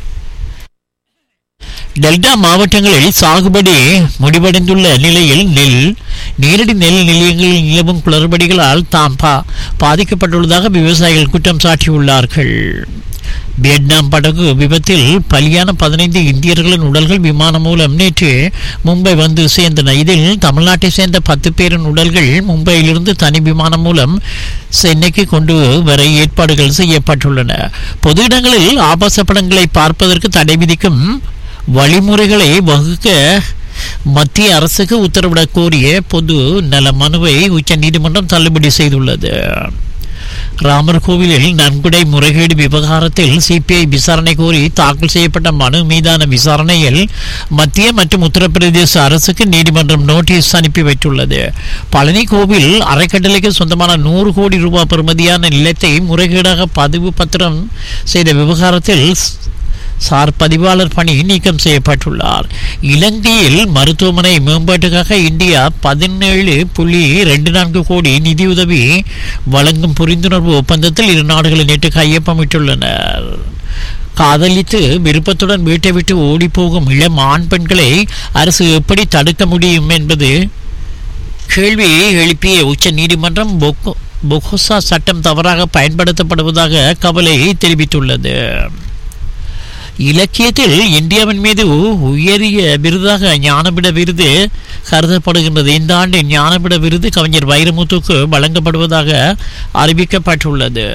டெல்டா மாவட்டங்களில் சாகுபடி முடிவடைந்துள்ள நிலையில் நெல் நேரடி நெல் நிலையங்களில் நிலவும் குளறுபடிகளால் தாம் பா பாதிக்கப்பட்டுள்ளதாக விவசாயிகள் குற்றம் சாட்டியுள்ளார்கள் வியட்நாம் படகு விபத்தில் பலியான பதினைந்து இந்தியர்களின் உடல்கள் விமானம் மூலம் நேற்று மும்பை வந்து சேர்ந்தன இதில் தமிழ்நாட்டை சேர்ந்த பத்து பேரின் உடல்கள் மும்பையிலிருந்து தனி விமானம் மூலம் சென்னைக்கு கொண்டு வர ஏற்பாடுகள் செய்யப்பட்டுள்ளன பொது இடங்களில் ஆபாச படங்களை பார்ப்பதற்கு தடை விதிக்கும் வழிமுறைகளை வகுக்க மத்திய அரசுக்கு உத்தரவிடக் கோரிய பொது நல மனுவை உச்ச நீதிமன்றம் தள்ளுபடி செய்துள்ளது ராமர் கோவிலில் நன்கொடை முறைகேடு விவகாரத்தில் சிபிஐ விசாரணை கோரி தாக்கல் செய்யப்பட்ட மனு மீதான விசாரணையில் மத்திய மற்றும் உத்தரப்பிரதேச அரசுக்கு நீதிமன்றம் நோட்டீஸ் அனுப்பி வைத்துள்ளது பழனி கோவில் அறக்கட்டளைக்கு சொந்தமான நூறு கோடி ரூபாய் பெறுமதியான நிலத்தை முறைகேடாக பதிவு பத்திரம் செய்த விவகாரத்தில் சார் பதிவாளர் பணி நீக்கம் செய்யப்பட்டுள்ளார் இலங்கையில் மருத்துவமனை மேம்பாட்டுக்காக இந்தியா பதினேழு புள்ளி ரெண்டு நான்கு கோடி நிதியுதவி வழங்கும் புரிந்துணர்வு ஒப்பந்தத்தில் இரு நாடுகளும் நேற்று கையொப்பமிட்டுள்ளனர் காதலித்து விருப்பத்துடன் வீட்டை விட்டு ஓடிப்போகும் இளம் ஆண் பெண்களை அரசு எப்படி தடுக்க முடியும் என்பது கேள்வியை எழுப்பிய உச்ச நீதிமன்றம் பொக்கோ பொகோசா சட்டம் தவறாக பயன்படுத்தப்படுவதாக கவலை தெரிவித்துள்ளது இலக்கியத்தில் இந்தியாவின் மீது உயரிய விருதாக ஞானபிட விருது கருதப்படுகின்றது இந்த ஆண்டு ஞானபிட விருது கவிஞர் வைரமுத்துக்கு வழங்கப்படுவதாக அறிவிக்கப்பட்டுள்ளது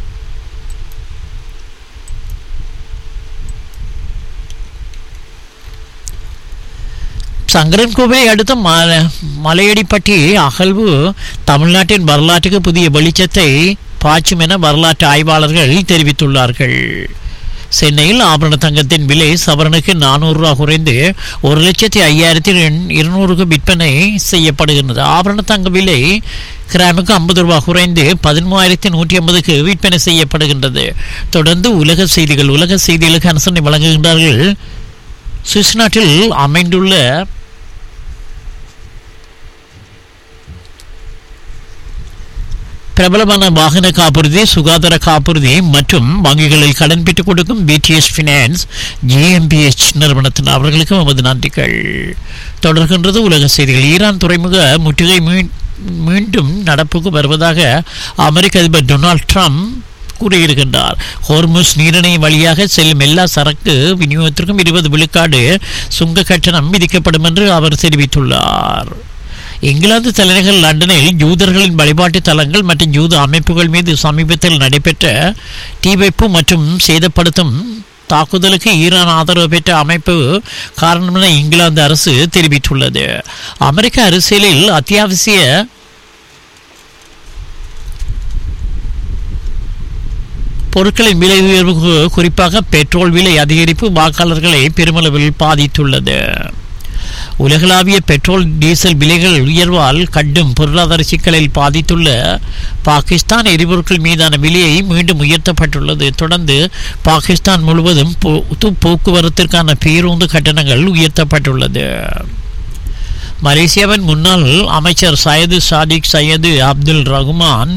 சங்கரன்கோவிலை அடுத்த ம- மலையடிப்பட்டி அகழ்வு தமிழ்நாட்டின் வரலாற்றுக்கு புதிய வெளிச்சத்தை பாய்ச்சும் என வரலாற்று ஆய்வாளர்கள் தெரிவித்துள்ளார்கள் சென்னையில் ஆபரண தங்கத்தின் விலை சவரனுக்கு நானூறு ரூபா குறைந்து ஒரு லட்சத்தி ஐயாயிரத்தி இருநூறுக்கு விற்பனை செய்யப்படுகின்றது ஆபரண தங்க விலை கிராமுக்கு ஐம்பது ரூபாய் குறைந்து பதிமூவாயிரத்தி நூற்றி ஐம்பதுக்கு விற்பனை செய்யப்படுகின்றது தொடர்ந்து உலக செய்திகள் உலக செய்திகளுக்கு அனுசரணை வழங்குகின்றார்கள் சுவிஸ் நாட்டில் அமைந்துள்ள பிரபலமான வாகன காப்புறுதி சுகாதார காப்புறுதி மற்றும் வங்கிகளில் கடன் பெற்றுக் கொடுக்கும் பிடிஎஸ் பினான்ஸ் ஜிஎம்பிஎச் நிறுவனத்தின் அவர்களுக்கும் நமது நன்றிகள் தொடர்கின்றது உலக செய்திகள் ஈரான் துறைமுக முற்றுகை மீ- மீண்டும் நடப்புக்கு வருவதாக அமெரிக்க அதிபர் டொனால்ட் ட்ரம்ப் கூறியிருக்கின்றார் ஹோர்முஸ் நீரிணை வழியாக செல்லும் எல்லா சரக்கு விநியோகத்திற்கும் இருபது விழுக்காடு சுங்க கட்டணம் விதிக்கப்படும் என்று அவர் தெரிவித்துள்ளார் இங்கிலாந்து தலைநகர் லண்டனில் யூதர்களின் வழிபாட்டு தலங்கள் மற்றும் யூத அமைப்புகள் மீது சமீபத்தில் நடைபெற்ற தீ வைப்பு மற்றும் சேதப்படுத்தும் தாக்குதலுக்கு ஈரான் ஆதரவு பெற்ற அமைப்பு காரணம் என இங்கிலாந்து அரசு தெரிவித்துள்ளது அமெரிக்க அரசியலில் அத்தியாவசிய பொருட்களின் விலை உயர்வு கு- குறிப்பாக பெட்ரோல் விலை அதிகரிப்பு வாக்காளர்களை பெருமளவில் பாதித்துள்ளது உலகளாவிய பெட்ரோல் டீசல் விலைகள் உயர்வால் கடும் பொருளாதார சிக்கலில் பாதித்துள்ள பாகிஸ்தான் எரிபொருட்கள் மீதான விலையை மீண்டும் உயர்த்தப்பட்டுள்ளது தொடர்ந்து பாகிஸ்தான் முழுவதும் பொது போக்குவரத்திற்கான பேருந்து கட்டணங்கள் உயர்த்தப்பட்டுள்ளது மலேசியாவின் முன்னாள் அமைச்சர் சையது சாதிக் சையது அப்துல் ரகுமான்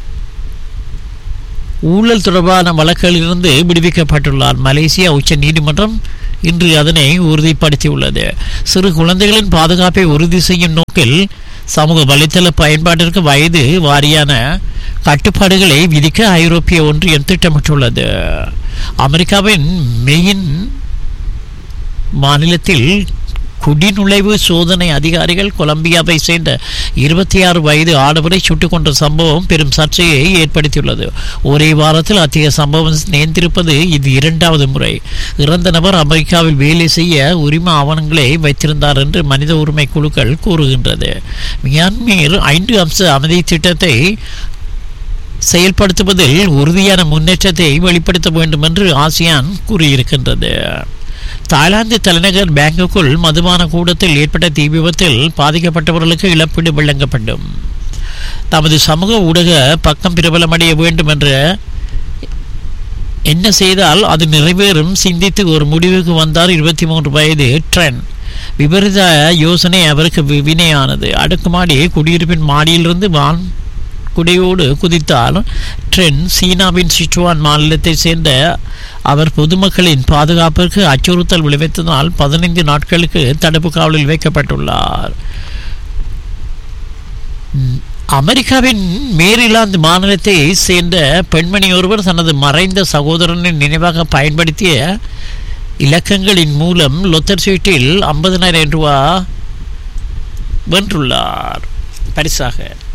ஊழல் தொடர்பான வழக்குகளிலிருந்து விடுவிக்கப்பட்டுள்ளார் மலேசியா உச்ச நீதிமன்றம் இன்று அதனை உறுதிப்படுத்தியுள்ளது சிறு குழந்தைகளின் பாதுகாப்பை உறுதி செய்யும் நோக்கில் சமூக வலைத்தள பயன்பாட்டிற்கு வயது வாரியான கட்டுப்பாடுகளை விதிக்க ஐரோப்பிய ஒன்றியம் திட்டமிட்டுள்ளது அமெரிக்காவின் மெயின் மாநிலத்தில் குடிநுழைவு சோதனை அதிகாரிகள் கொலம்பியாவை சேர்ந்த இருபத்தி ஆறு வயது ஆடவரை சுட்டுக் கொன்ற சம்பவம் பெரும் சர்ச்சையை ஏற்படுத்தியுள்ளது ஒரே வாரத்தில் அத்தகைய சம்பவம் நேர்ந்திருப்பது இது இரண்டாவது முறை இறந்த நபர் அமெரிக்காவில் வேலை செய்ய உரிம ஆவணங்களை வைத்திருந்தார் என்று மனித உரிமை குழுக்கள் கூறுகின்றது மியான்மீர் ஐந்து அம்ச அமைதி திட்டத்தை செயல்படுத்துவதில் உறுதியான முன்னேற்றத்தை வெளிப்படுத்த வேண்டும் என்று ஆசியான் கூறியிருக்கின்றது தாய்லாந்து தலைநகர் பேங்குக்குள் மதுபான கூடத்தில் ஏற்பட்ட தீ விபத்தில் பாதிக்கப்பட்டவர்களுக்கு இழப்பீடு வழங்கப்படும் தமது சமூக ஊடக பக்கம் பிரபலமடைய வேண்டும் என்ற என்ன செய்தால் அது நிறைவேறும் சிந்தித்து ஒரு முடிவுக்கு வந்தார் இருபத்தி மூன்று வயது ட்ரென் விபரீத யோசனை அவருக்கு வி- வினையானது அடுக்குமாடி குடியிருப்பின் மாடியிலிருந்து வான் குடையோடு குதித்தால் ட்ரென் சீனாவின் சிச்சுவான் மாநிலத்தை சேர்ந்த அவர் பொதுமக்களின் பாதுகாப்பிற்கு அச்சுறுத்தல் விளைவித்ததால் பதினைந்து நாட்களுக்கு தடுப்பு காவலில் வைக்கப்பட்டுள்ளார் ம், அமெரிக்காவின் மேரிலாந்து மாநிலத்தை சேர்ந்த பெண்மணி ஒருவர் தனது மறைந்த சகோதரனின் நினைவாக பயன்படுத்திய இலக்கங்களின் மூலம் லொத்தர் சீட்டில் ஐம்பதனாயிரம் ரூபா வென்றுள்ளார் பரிசாக